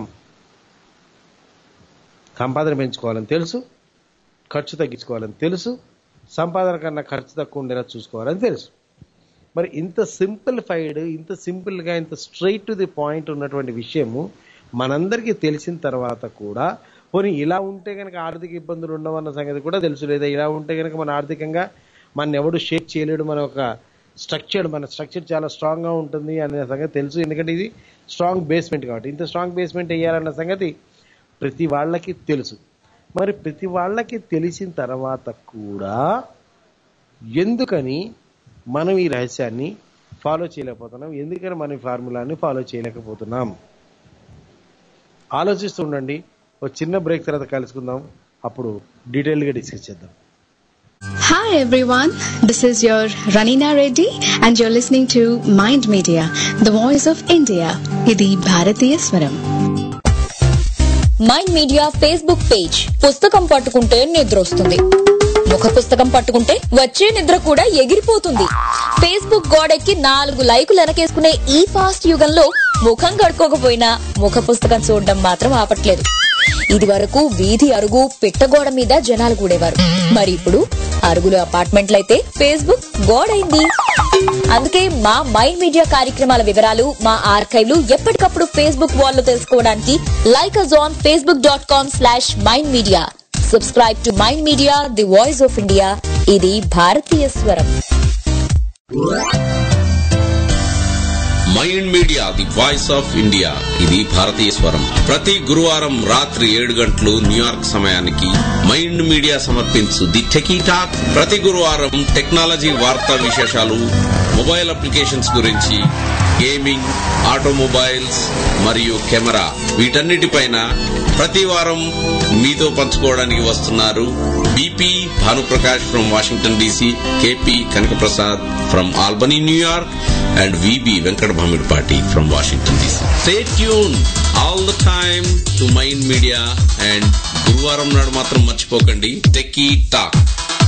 సంపాదన పెంచుకోవాలని తెలుసు ఖర్చు తగ్గించుకోవాలని తెలుసు సంపాదన కన్నా ఖర్చు తక్కువ ఉండేలా చూసుకోవాలని తెలుసు మరి ఇంత సింప్లిఫైడ్ ఇంత సింపుల్గా ఇంత స్ట్రైట్ టు ది పాయింట్ ఉన్నటువంటి విషయము మనందరికీ తెలిసిన తర్వాత కూడా పోనీ ఇలా ఉంటే కనుక ఆర్థిక ఇబ్బందులు ఉండవన్న సంగతి కూడా తెలుసు లేదా ఇలా ఉంటే కనుక మన ఆర్థికంగా మన ఎవడు షేక్ చేయలేడు మన ఒక స్ట్రక్చర్ మన స్ట్రక్చర్ చాలా స్ట్రాంగ్గా ఉంటుంది అనే సంగతి తెలుసు ఎందుకంటే ఇది స్ట్రాంగ్ బేస్మెంట్ కాబట్టి ఇంత స్ట్రాంగ్ బేస్మెంట్ వేయాలన్న సంగతి ప్రతి వాళ్ళకి తెలుసు మరి ప్రతి వాళ్ళకి తెలిసిన తర్వాత కూడా ఎందుకని మనం ఈ రహస్యాన్ని ఫాలో చేయలేకపోతున్నాం ఎందుకని మనం ఈ ఫార్ములాని ఫాలో చేయలేకపోతున్నాం ఆలోచిస్తూ ఉండండి ఒక చిన్న బ్రేక్ తర్వాత కలుసుకుందాం అప్పుడు డీటెయిల్గా డిస్కస్ చేద్దాం Hi everyone, this is your Ranina Reddy and you're listening to Mind Media, the voice of India. ఇది భారతీయ స్వరం మైండ్ మీడియా ఫేస్బుక్ పేజ్ పుస్తకం పట్టుకుంటే నిద్ర వస్తుంది ముఖ పుస్తకం పట్టుకుంటే వచ్చే నిద్ర కూడా ఎగిరిపోతుంది ఫేస్బుక్ గోడెక్కి నాలుగు లైకులు వెనకేసుకునే ఈ ఫాస్ట్ యుగంలో ముఖం కడుక్కోకపోయినా ముఖ పుస్తకం చూడడం మాత్రం ఆపట్లేదు ఇది వరకు వీధి అరుగు పిట్టగోడ మీద జనాలు కూడేవారు మరి ఇప్పుడు అరుగులు అపార్ట్మెంట్లయితే ఫేస్బుక్ గోడైంది అందుకే మా మైండ్ మీడియా కార్యక్రమాల వివరాలు మా ఆర్కైవ్లు ఎప్పటికప్పుడు ఫేస్బుక్ వాల్ లో తెలుసుకోవడానికి like us on Facebook dot com slash Mind Media subscribe to Mind Media the voice of India ఇది భారతీయ స్వరం Mind Media the voice of India ఇది భారతీయ స్వరం ప్రతి గురువారం రాత్రి ఏడు గంటలు న్యూయార్క్ సమయానికి మైండ్ మీడియా సమర్పించు ది టెకీ టాక్ ప్రతి గురువారం టెక్నాలజీ వార్తా విశేషాలు మొబైల్ అప్లికేషన్స్ గురించి గేమింగ్ ఆటోమొబైల్స్ మరియు కెమెరా వీటన్నిటిపైన ప్రతి వారం మీతో పంచుకోవడానికి వస్తున్నారు B P Bhanuprakash from Washington D C K P Kanakaprasad from Albany New York and VB Venkat Bhamidpati from Washington DC. Stay tuned all the time to Mind Media and గురువారం నాడు మాత్రం మర్చిపోకండి టెక్కీ టాక్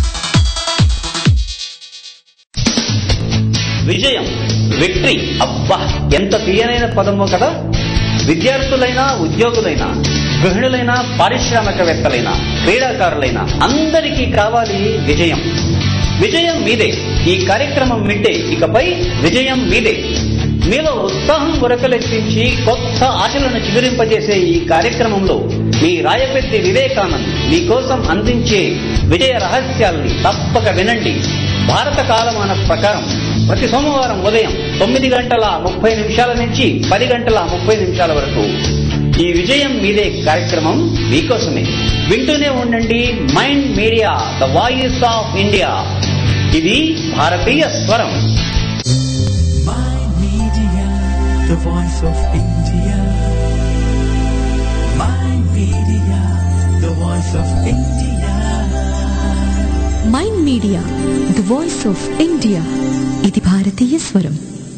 విజయం విక్టరీ అబ్బా ఎంత తీయనైన పదమో కదా విద్యార్థులైనా ఉద్యోగులైనా గృహిణులైనా పారిశ్రామికవేత్తలైనా క్రీడాకారులైన అందరికీ కావాలి విజయం విజయం మీదే ఈ కార్యక్రమం వింటే ఇకపై విజయం మీదే మీలో ఉత్సాహం ఉరకలెత్తించి కొత్త ఆశలను చిగురింపజేసే ఈ కార్యక్రమంలో మీ రాయపెద్ది వివేకానంద్ మీకోసం అందించే విజయ రహస్యాల్ని తప్పక వినండి భారత కాలమాన ప్రకారం ప్రతి సోమవారం ఉదయం తొమ్మిది గంటల ముప్పై నిమిషాల నుంచి పది గంటల ముప్పై నిమిషాల వరకు ఈ విజయం మీదే కార్యక్రమం మీకోసమే వింటూనే ఉండండి Mind Media the voice of India ఇది భారతీయ స్వరం Mind Media, the voice of India. Mind Media, the voice of India. Mind Media the voice of India ఇది భారతీయ స్వరం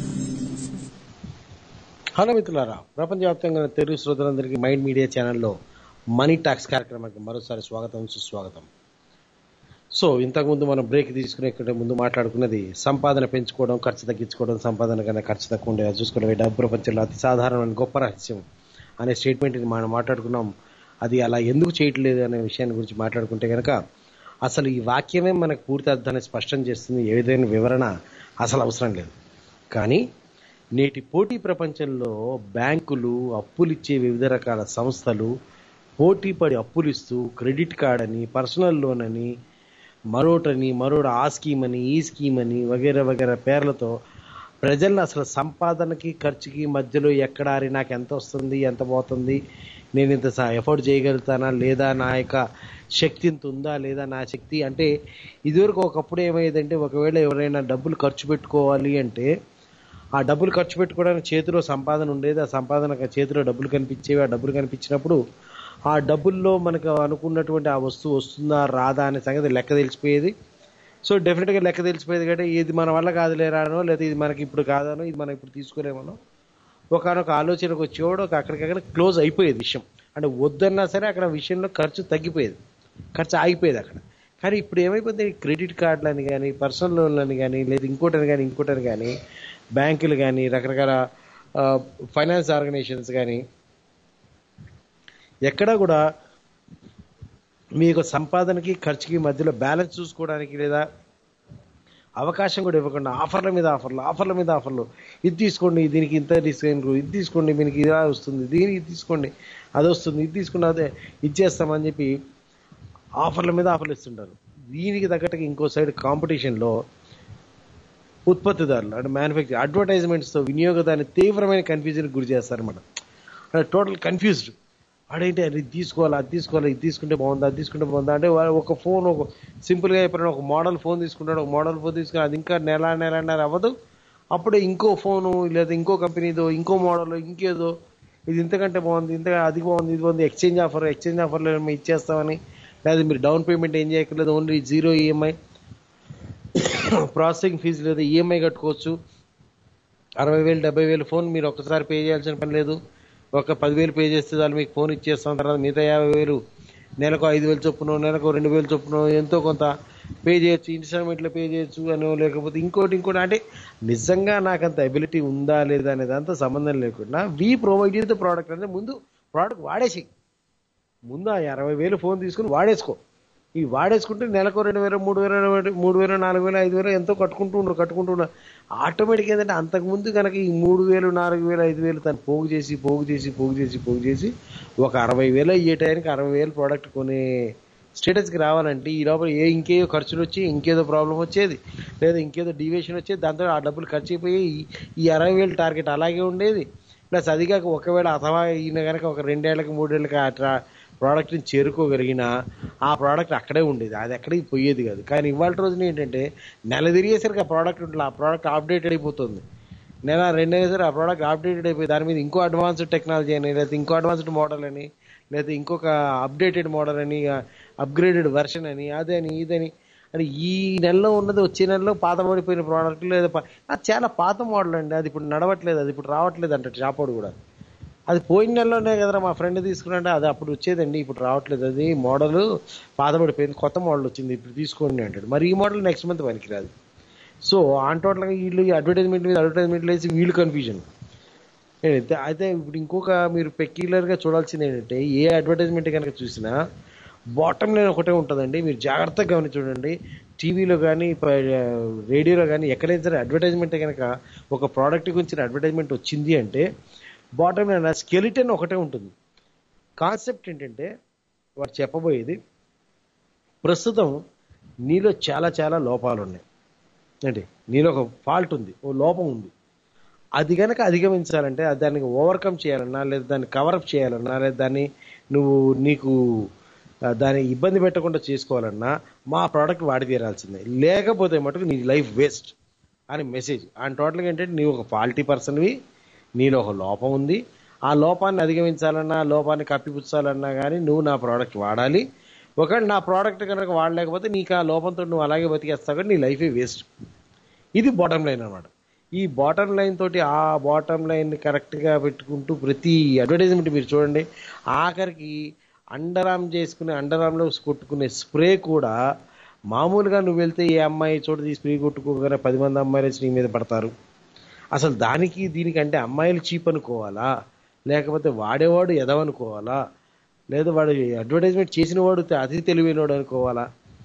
హలో మిత్రులారా ప్రపంచవ్యాప్తంగా ఉన్న తెలుగు శ్రోతలందరికీ మైండ్ మీడియా ఛానల్లో మనీ టాక్స్ కార్యక్రమానికి మరోసారి స్వాగతం సుస్వాగతం సో ఇంతకుముందు మనం బ్రేక్ తీసుకునే కంటే ముందు మాట్లాడుకున్నది సంపాదన పెంచుకోవడం ఖర్చు తగ్గించుకోవడం సంపాదన కన్నా ఖర్చు తక్కువ ఉండేది చూసుకోవడం ఈ డబ్బు ప్రపంచంలో అతి సాధారణమైన గొప్ప రహస్యం అనే స్టేట్మెంట్ని మనం మాట్లాడుకున్నాం అది అలా ఎందుకు చేయట్లేదు అనే విషయాన్ని గురించి మాట్లాడుకుంటే కనుక అసలు ఈ వాక్యమే మనకు పూర్తి అర్థాన్ని స్పష్టం చేస్తుంది ఏ విధమైన వివరణ అసలు అవసరం లేదు కానీ నేటి పోటీ ప్రపంచంలో బ్యాంకులు అప్పులిచ్చే వివిధ రకాల సంస్థలు పోటీ పడి అప్పులిస్తూ క్రెడిట్ కార్డ్ అని పర్సనల్ లోన్ అని మరోటని మరోటి ఆ స్కీమ్ అని ఈ స్కీమ్ అని వగేరా వగేరా పేర్లతో ప్రజలను అసలు సంపాదనకి ఖర్చుకి మధ్యలో ఎక్కడారి నాకు ఎంత వస్తుంది ఎంత పోతుంది నేను ఇంత ఎఫోర్డ్ చేయగలుగుతానా లేదా నా యొక్క శక్తి ఇంత ఉందా లేదా నా శక్తి అంటే ఇదివరకు ఒకప్పుడు ఏమయ్యేదంటే ఒకవేళ ఎవరైనా డబ్బులు ఖర్చు పెట్టుకోవాలి అంటే ఆ డబ్బులు ఖర్చు పెట్టుకోవడానికి చేతిలో సంపాదన ఉండేది ఆ సంపాదన చేతిలో డబ్బులు కనిపించేవి ఆ డబ్బులు కనిపించినప్పుడు ఆ డబ్బుల్లో మనకు అనుకున్నటువంటి ఆ వస్తువు వస్తుందా రాదా అనే సంగతి లెక్క తెలిసిపోయేది సో డెఫినెట్గా లెక్క తెలిసిపోయేది కంటే ఇది మన వల్ల కాదులేరానో లేదా ఇది మనకి ఇప్పుడు కాదనో ఇది మనం ఇప్పుడు తీసుకోలేమనో ఒకనొక ఆలోచనకు వచ్చేవాడు ఒక అక్కడికక్కడ క్లోజ్ అయిపోయేది విషయం అంటే వద్దన్నా సరే అక్కడ విషయంలో ఖర్చు తగ్గిపోయేది ఖర్చు ఆగిపోయేది అక్కడ కానీ ఇప్పుడు ఏమైపోతుంది క్రెడిట్ కార్డులని కానీ పర్సనల్ లోన్లని కానీ లేదా ఇంకోటని కానీ ఇంకోటని కానీ బ్యాంకులు కానీ రకరకాల ఫైనాన్స్ ఆర్గనైజేషన్స్ కానీ ఎక్కడా కూడా మీ యొక్క సంపాదనకి ఖర్చుకి మధ్యలో బ్యాలెన్స్ చూసుకోవడానికి లేదా అవకాశం కూడా ఇవ్వకుండా ఆఫర్ల మీద ఆఫర్లు ఆఫర్ల మీద ఆఫర్లు ఇది తీసుకోండి దీనికి ఇంత డిస్కౌంట్ ఇది తీసుకోండి దీనికి ఇలా వస్తుంది దీనికి ఇది తీసుకోండి అది వస్తుంది ఇది తీసుకున్న అదే ఇచ్చేస్తామని చెప్పి ఆఫర్ల మీద ఆఫర్లు ఇస్తుంటారు దీనికి తగ్గట్టుగా ఇంకో సైడ్ కాంపిటీషన్లో ఉత్పత్తిదారులు అంటే మ్యానుఫ్యాక్చర్ అడ్వర్టైజ్మెంట్స్తో వినియోగదాన్ని తీవ్రమైన కన్ఫ్యూజన్కి గురి చేస్తారన్నమాట అంటే టోటల్ కన్ఫ్యూజ్డ్ వాడేంటి అది తీసుకోవాలి అది తీసుకోవాలి ఇది తీసుకుంటే బాగుందా అది తీసుకుంటే బాగుందా అంటే వాడు ఒక ఫోన్ ఒక సింపుల్గా చెప్పిన ఒక మోడల్ ఫోన్ తీసుకుంటాడు ఒక మోడల్ ఫోన్ తీసుకుని అది ఇంకా నెల నెలన్నర అవ్వదు అప్పుడే ఇంకో ఫోను లేదా ఇంకో కంపెనీదో ఇంకో మోడల్ ఇంకేదో ఇది ఇంతకంటే బాగుంది ఇంత అది బాగుంది ఇది బాగుంది ఎక్స్చేంజ్ ఆఫర్ ఎక్స్చేంజ్ ఆఫర్లో మేము ఇచ్చేస్తామని లేదా మీరు డౌన్ పేమెంట్ ఏం చేయక్కర్లేదు only zero EMI processing fee లేదా ఈఎంఐ కట్టుకోవచ్చు అరవై వేలు డెబ్బై వేలు ఫోన్ మీరు ఒక్కసారి పే చేయాల్సిన పని లేదు ఒక పదివేలు పే చేస్తే చాలు మీకు ఫోన్ ఇచ్చేస్తాం తర్వాత మిగతా యాభై వేలు నెలకు ఐదు వేలు చొప్పున నెలకు రెండు వేలు చొప్పున ఎంతో కొంత పే చేయొచ్చు ఇన్స్టాల్మెంట్లో పే చేయొచ్చు అని లేకపోతే ఇంకోటి ఇంకోటి అంటే నిజంగా నాకు అంత అబిలిటీ ఉందా లేదా అనేది అంత సంబంధం లేకుండా వీ ప్రొవైడ్ ద ప్రోడక్ట్ అంటే ముందు ప్రోడక్ట్ వాడేసి ముందు ఆ అరవై వేలు ఫోన్ తీసుకుని వాడేసుకో ఈ వాడేసుకుంటే నెలకు రెండు వేలు మూడు వేలు మూడు వేలు నాలుగు వేలు ఐదు వేలు ఎంతో కట్టుకుంటూ ఉండరు కట్టుకుంటూ ఉండరు ఆటోమేటిక్ ఏంటంటే అంతకుముందు కనుక ఈ మూడు వేలు నాలుగు వేలు ఐదు వేలు తను పోగు చేసి పోగు చేసి పోగు చేసి పోగు చేసి ఒక అరవై వేలు అయ్యే టైంకి అరవై వేలు ప్రోడక్ట్ కొనే స్టేటస్కి రావాలంటే ఈ లోపల ఏ ఇంకేదో ఖర్చులు వచ్చి ఇంకేదో ప్రాబ్లం వచ్చేది లేదా ఇంకేదో డివియేషన్ వచ్చేది దాంతో ఆ డబ్బులు ఖర్చు అయిపోయి ఈ- ఈ అరవై వేలు టార్గెట్ అలాగే ఉండేది ప్లస్ అది కాక ఒకవేళ అథవా ఈయన కనుక ఒక రెండేళ్లకి మూడేళ్ళకి ఆ ట్రా ప్రోడక్ట్ని చేరుకోగలిగిన ఆ ప్రోడక్ట్ అక్కడే ఉండేది అది ఎక్కడికి పోయేది కాదు కానీ ఇవాళ రోజున ఏంటంటే నెల తిరిగేసరికి ఆ ప్రోడక్ట్ ఉంటుంది ఆ ప్రోడక్ట్ అప్డేటెడ్ అయిపోతుంది నెల రెండు సరే ఆ ప్రోడక్ట్ అప్డేటెడ్ అయిపోయి దాని మీద ఇంకో అడ్వాన్స్డ్ టెక్నాలజీ అని లేదా ఇంకో అడ్వాన్స్డ్ మోడల్ అని లేదా ఇంకొక అప్డేటెడ్ మోడల్ అని అప్గ్రేడెడ్ వెర్షన్ అని అదని ఇదని అని ఈ నెలలో ఉన్నది వచ్చే నెలలో పాత పడిపోయిన ప్రోడక్ట్ లేదా పా- అది చాలా పాత మోడల్ అండి అది ఇప్పుడు నడవట్లేదు అది ఇప్పుడు రావట్లేదు అంటే షాపోడు కూడా అది పోయిన నెలలోనే కదరా మా ఫ్రెండ్ తీసుకున్నాంటే అది అప్పుడు వచ్చేదండి ఇప్పుడు రావట్లేదు అది మోడల్ పాత పడిపోయింది కొత్త మోడల్ వచ్చింది ఇప్పుడు తీసుకోండి అంటాడు మరి ఈ మోడల్ నెక్స్ట్ మంత్ పనికిరాదు సో ఆన్ టోటల్గా వీళ్ళు ఈ అడ్వర్టైజ్మెంట్ మీద అడ్వర్టైజ్మెంట్లు వేసి వీళ్ళు కన్ఫ్యూజన్ అయితే అయితే ఇప్పుడు ఇంకొక మీరు పెక్యులర్గా చూడాల్సింది ఏంటంటే ఏ అడ్వర్టైజ్మెంట్ కనుక చూసినా బాటమ్ లైన్ ఒకటే ఉంటుందండి మీరు జాగ్రత్తగా గమనించి చూడండి టీవీలో కానీ రేడియోలో కానీ ఎక్కడైనా సరే అడ్వర్టైజ్మెంట్ కనుక ఒక ప్రోడక్ట్ గురించి అడ్వర్టైజ్మెంట్ వచ్చింది అంటే బాటమ్ లైన్ స్కెలిటన్ ఒకటే ఉంటుంది కాన్సెప్ట్ ఏంటంటే వాడు చెప్పబోయేది ప్రస్తుతం నీలో చాలా చాలా లోపాలు ఉన్నాయి ఏంటి నీలో ఒక ఫాల్ట్ ఉంది ఓ లోపం ఉంది అది కనుక అధిగమించాలంటే అది దానికి ఓవర్కమ్ చేయాలన్నా లేదా దాన్ని కవరప్ చేయాలన్నా లేదా దాన్ని నువ్వు నీకు ఆ, దాన్ని ఇబ్బంది పెట్టకుండా చేసుకోవాలన్నా మా ప్రోడక్ట్ వాడి తీరాల్సిందే లేకపోతే మటుకు నీ లైఫ్ వేస్ట్ అని మెసేజ్ అండ్ టోటల్గా ఏంటంటే నీవు ఒక ఫాల్టీ పర్సన్వి నీలో ఒక లోపం ఉంది ఆ లోపాన్ని అధిగమించాలన్నా ఆ లోపాన్ని కప్పిపుచ్చాలన్నా కానీ నువ్వు నా ప్రోడక్ట్ వాడాలి ఒకవేళ నా ప్రోడక్ట్ కనుక వాడలేకపోతే నీకు ఆ లోపంతో నువ్వు అలాగే బతికేస్తావు కానీ నీ లైఫే వేస్ట్ ఇది బాటమ్ లైన్ అనమాట ఈ బాటమ్ లైన్ తోటి ఆ బాటమ్ లైన్ కరెక్ట్గా పెట్టుకుంటూ ప్రతి అడ్వర్టైజ్మెంట్ మీరు చూడండి ఆఖరికి అండర్ ఆర్మ్ చేసుకునే అండర్ ఆర్మ్లో కొట్టుకునే స్ప్రే కూడా మామూలుగా నువ్వు వెళ్తే ఏ అమ్మాయి చోట తీసి స్ప్రే కొట్టుకోగానే పది మంది అమ్మాయిలు వచ్చి నీ మీద పడతారు అసలు దానికి దీనికంటే అమ్మాయిలు చీప్ అనుకోవాలా లేకపోతే వాడేవాడు ఎదవనుకోవాలా లేదా వాడు అడ్వర్టైజ్మెంట్ చేసిన వాడు అతి తెలివైనవాడు అనుకోవాలా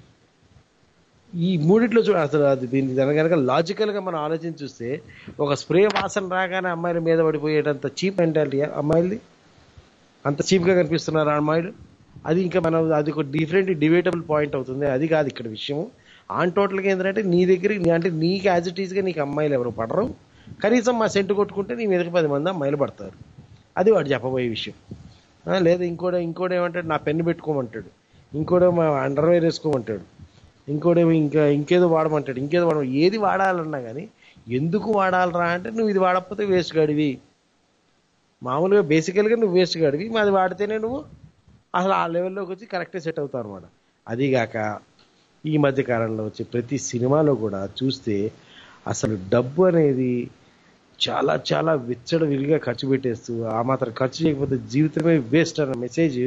ఈ మూడిట్లో చూ అసలు అది దీనికి దాని కనుక లాజికల్గా మనం ఆలోచించి చూస్తే ఒక స్ప్రే వాసన రాగానే అమ్మాయిల మీద పడిపోయేటంత చీప్ మెంటాలిటీ అమ్మాయిలది అంత చీప్గా కనిపిస్తున్నారు ఆ అమ్మాయిలు అది ఇంకా మనం అది ఒక డిఫరెంట్ డిబేటబుల్ పాయింట్ అవుతుంది అది కాదు ఇక్కడ విషయం ఆన్ టోటల్గా ఏంటంటే నీ దగ్గర నీ- అంటే నీకు యాజ్ ఇట్ ఈస్గా నీకు అమ్మాయిలు ఎవరు పడరు కనీసం మా సెంటు కొట్టుకుంటే నీ మీదకి పది మంది అమ్మాయిలు పడతారు అది వాడు చెప్పబోయే విషయం ఆ, లేదా ఇంకోటి ఇంకోటి ఏమంటాడు నా పెన్ను పెట్టుకోమంటాడు ఇంకోటేమో మా అండర్వేర్ వేసుకోమంటాడు ఇంకోటేమో ఇంకా ఇంకేదో వాడమంటాడు ఇంకేదో వాడ ఏది వాడాలన్నా కానీ ఎందుకు వాడాలరా అంటే నువ్వు ఇది వాడకపోతే వేస్ట్ గడివి మామూలుగా బేసికల్గా నువ్వు వేస్ట్ గడివి మాది వాడితేనే నువ్వు అసలు ఆ లెవెల్లోకి వచ్చి కరెక్ట్గా సెట్ అవుతావు అనమాట అదిగాక ఈ మధ్య కాలంలో వచ్చే ప్రతి సినిమాలో కూడా చూస్తే అసలు డబ్బు అనేది చాలా చాలా విచ్చడ విరిగా ఖర్చు పెట్టేస్తూ ఆ మాత్రం ఖర్చు చేయకపోతే జీవితమే వేస్ట్ అన్న మెసేజ్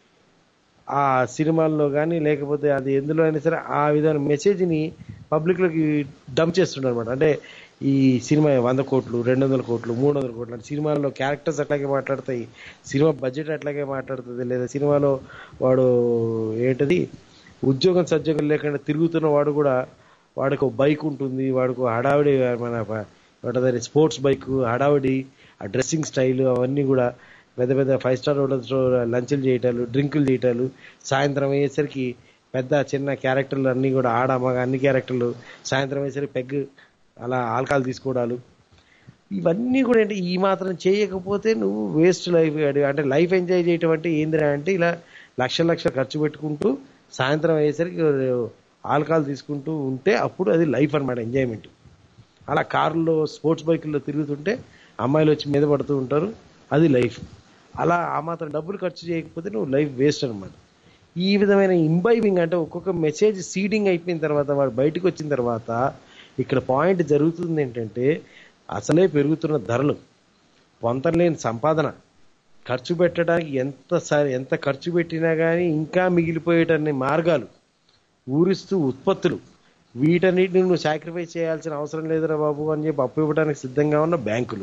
ఆ సినిమాల్లో కానీ లేకపోతే అది ఎందులో అయినా సరే ఆ విధమైన మెసేజ్ని పబ్లిక్లోకి డంప్ చేస్తుంటారు అనమాట అంటే ఈ సినిమా వంద కోట్లు రెండు వందల కోట్లు మూడు వందల కోట్లు అంటే సినిమాల్లో క్యారెక్టర్స్ అట్లాగే మాట్లాడతాయి సినిమా బడ్జెట్ అట్లాగే మాట్లాడుతుంది లేదా సినిమాలో వాడు ఏంటది ఉద్యోగం సద్యోగం లేకుండా తిరుగుతున్న వాడు కూడా వాడికి ఒక బైక్ ఉంటుంది వాడికి ఒక హడావిడి మన వాటి స్పోర్ట్స్ బైక్ హడావిడి ఆ డ్రెస్సింగ్ స్టైల్ అవన్నీ కూడా పెద్ద పెద్ద ఫైవ్ స్టార్ హోటల్స్లో లంచ్లు చేయటాలు డ్రింకులు చేయటాలు సాయంత్రం అయ్యేసరికి పెద్ద చిన్న క్యారెక్టర్లు అన్నీ కూడా ఆడ మగ అన్ని క్యారెక్టర్లు సాయంత్రం అయ్యేసరికి పెగ్ అలా ఆల్కహాల్ తీసుకోవడాలు ఇవన్నీ కూడా ఏంటి ఈ మాత్రం చేయకపోతే నువ్వు వేస్ట్ లైఫ్ అంటే లైఫ్ ఎంజాయ్ చేయటం అంటే ఏందిరా అంటే ఇలా లక్ష లక్ష ఖర్చు పెట్టుకుంటూ సాయంత్రం అయ్యేసరికి ఆల్కహాల్ తీసుకుంటూ ఉంటే అప్పుడు అది లైఫ్ అన్నమాట ఎంజాయ్మెంట్ అలా కారులో స్పోర్ట్స్ బైకుల్లో తిరుగుతుంటే అమ్మాయిలు వచ్చి మీద పడుతూ ఉంటారు అది లైఫ్ అలా ఆ మాత్రం డబ్బులు ఖర్చు చేయకపోతే నువ్వు లైఫ్ వేస్ట్ అనమాట ఈ విధమైన ఇంబైబింగ్ అంటే ఒక్కొక్క మెసేజ్ సీడింగ్ అయిపోయిన తర్వాత వాడు బయటకు వచ్చిన తర్వాత ఇక్కడ పాయింట్ జరుగుతుంది ఏంటంటే అసలే పెరుగుతున్న ధరలు పొంతలేని సంపాదన ఖర్చు పెట్టడానికి ఎంత సరి ఎంత ఖర్చు పెట్టినా కానీ ఇంకా మిగిలిపోయేటన్ని మార్గాలు ఊరిస్తూ ఉత్పత్తులు వీటన్నిటిని నువ్వు సాక్రిఫైస్ చేయాల్సిన అవసరం లేదురా బాబు అని చెప్పి అప్పు ఇవ్వడానికి సిద్ధంగా ఉన్న బ్యాంకులు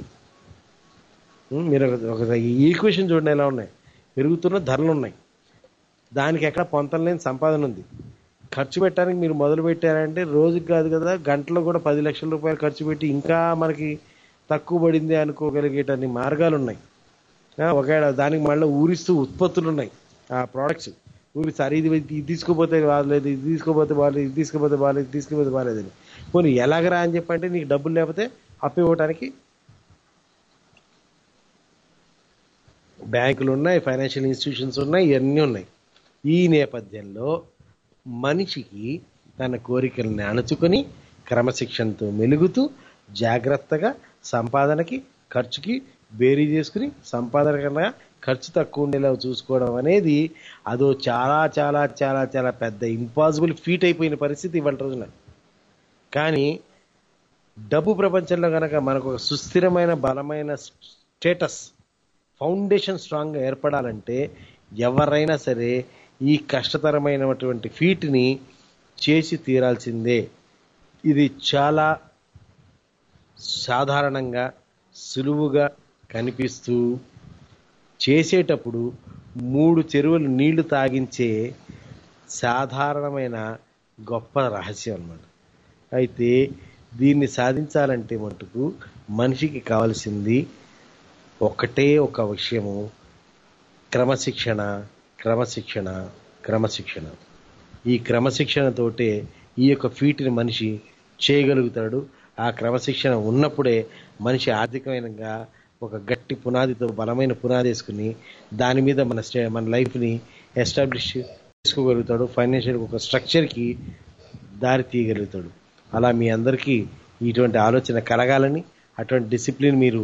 ఉం, మీరు ఒక- ఒక ఈక్వేషన్ చూడండి ఎలా ఉన్నాయి పెరుగుతున్న ధరలు ఉన్నాయి దానికి ఎక్కడ పొంతం లేని సంపాదన ఉంది ఖర్చు పెట్టడానికి మీరు మొదలు పెట్టారంటే రోజుకి కాదు కదా గంటలో కూడా పది లక్షల రూపాయలు ఖర్చు పెట్టి ఇంకా మనకి తక్కువ పడింది అనుకోగలిగేటన్ని మార్గాలు ఉన్నాయి ఆ, ఒకవేళ దానికి మళ్ళీ ఊరిస్తూ ఉత్పత్తులు ఉన్నాయి ఆ ప్రోడక్ట్స్ ఊరి సరే ఇది ఇది తీసుకోపోతే బాగలేదు ఇది తీసుకోపోతే బాగాలేదు ఇది తీసుకోపోతే బాగాలేదు ఇది తీసుకోపోతే బాగాలేదని పోనీ ఎలాగరా అని చెప్పంటే నీకు డబ్బులు లేకపోతే అప్పు ఇవ్వడానికి బ్యాంకులు ఉన్నాయి ఫైనాన్షియల్ ఇన్స్టిట్యూషన్స్ ఉన్నాయి ఇవన్నీ ఉన్నాయి ఈ నేపథ్యంలో మనిషికి తన కోరికల్ని అణుచుకొని క్రమశిక్షణతో మెలుగుతూ జాగ్రత్తగా సంపాదనకి ఖర్చుకి బేరీ చేసుకుని సంపాదన కన్నా ఖర్చు తక్కువ ఉండేలా చూసుకోవడం అనేది అదో చాలా చాలా చాలా చాలా పెద్ద ఇంపాసిబుల్ ఫీట్ అయిపోయిన పరిస్థితి ఇవాళ రోజున కానీ డబ్బు ప్రపంచంలో కనుక మనకు ఒక సుస్థిరమైన బలమైన స్టేటస్ ఫౌండేషన్ స్ట్రాంగ్గా ఏర్పడాలంటే ఎవరైనా సరే ఈ కష్టతరమైనటువంటి ఫీట్ని చేసి తీరాల్సిందే ఇది చాలా సాధారణంగా సులువుగా కనిపిస్తూ చేసేటప్పుడు మూడు చెరువులు నీళ్లు తాగించే సాధారణమైన గొప్ప రహస్యం అన్నమాట అయితే దీన్ని సాధించాలంటే మటుకు మనిషికి కావాల్సింది ఒకటే ఒక విషయము క్రమశిక్షణ క్రమశిక్షణ క్రమశిక్షణ ఈ క్రమశిక్షణతోటే ఈ యొక్క ఫీట్ని మనిషి చేయగలుగుతాడు ఆ క్రమశిక్షణ ఉన్నప్పుడే మనిషి ఆర్థికమైనగా ఒక గట్టి పునాదితో బలమైన పునాది వేసుకుని దాని మీద మన స్టే మన లైఫ్ని ఎస్టాబ్లిష్ చేసుకోగలుగుతాడు ఫైనాన్షియల్ ఒక స్ట్రక్చర్కి దారి తీయగలుగుతాడు అలా మీ అందరికీ ఇటువంటి ఆలోచన కలగాలని అటువంటి డిసిప్లిన్ మీరు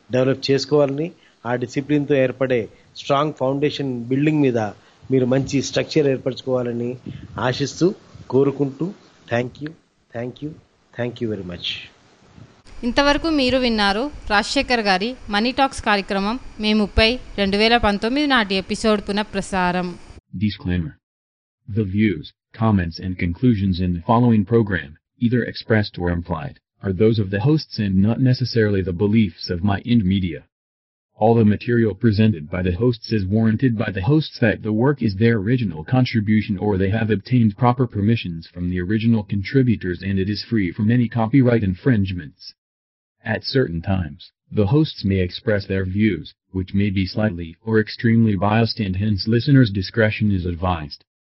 డెవలప్ చేసుకోవాలని ఆ డిసిప్లిన్తో ఏర్పడే స్ట్రాంగ్ ఫౌండేషన్ బిల్డింగ్ మీద మీరు మంచి స్ట్రక్చర్ ఏర్పరచుకోవాలని ఆశిస్తూ కోరుకుంటూ thank you thank you thank you very much ఇంతవరకు మీరు విన్నారు రాజశేఖర్ గారి మనీ టాక్స్ కార్యక్రమం మే ముప్పై రెండు వేల పంతొమ్మిది నాటి ఎపిసోడ్ పునఃప్రసారం Disclaimer. The views, comments and conclusions in the following program, either expressed or implied, are those of the hosts and not necessarily the beliefs of My Ind Media. All the material presented by the hosts is warranted by the hosts that the work is their original contribution or they have obtained proper permissions from the original contributors and it is free from any copyright infringements. At certain times, the hosts may express their views, which may be slightly or extremely biased and hence listeners' discretion is advised.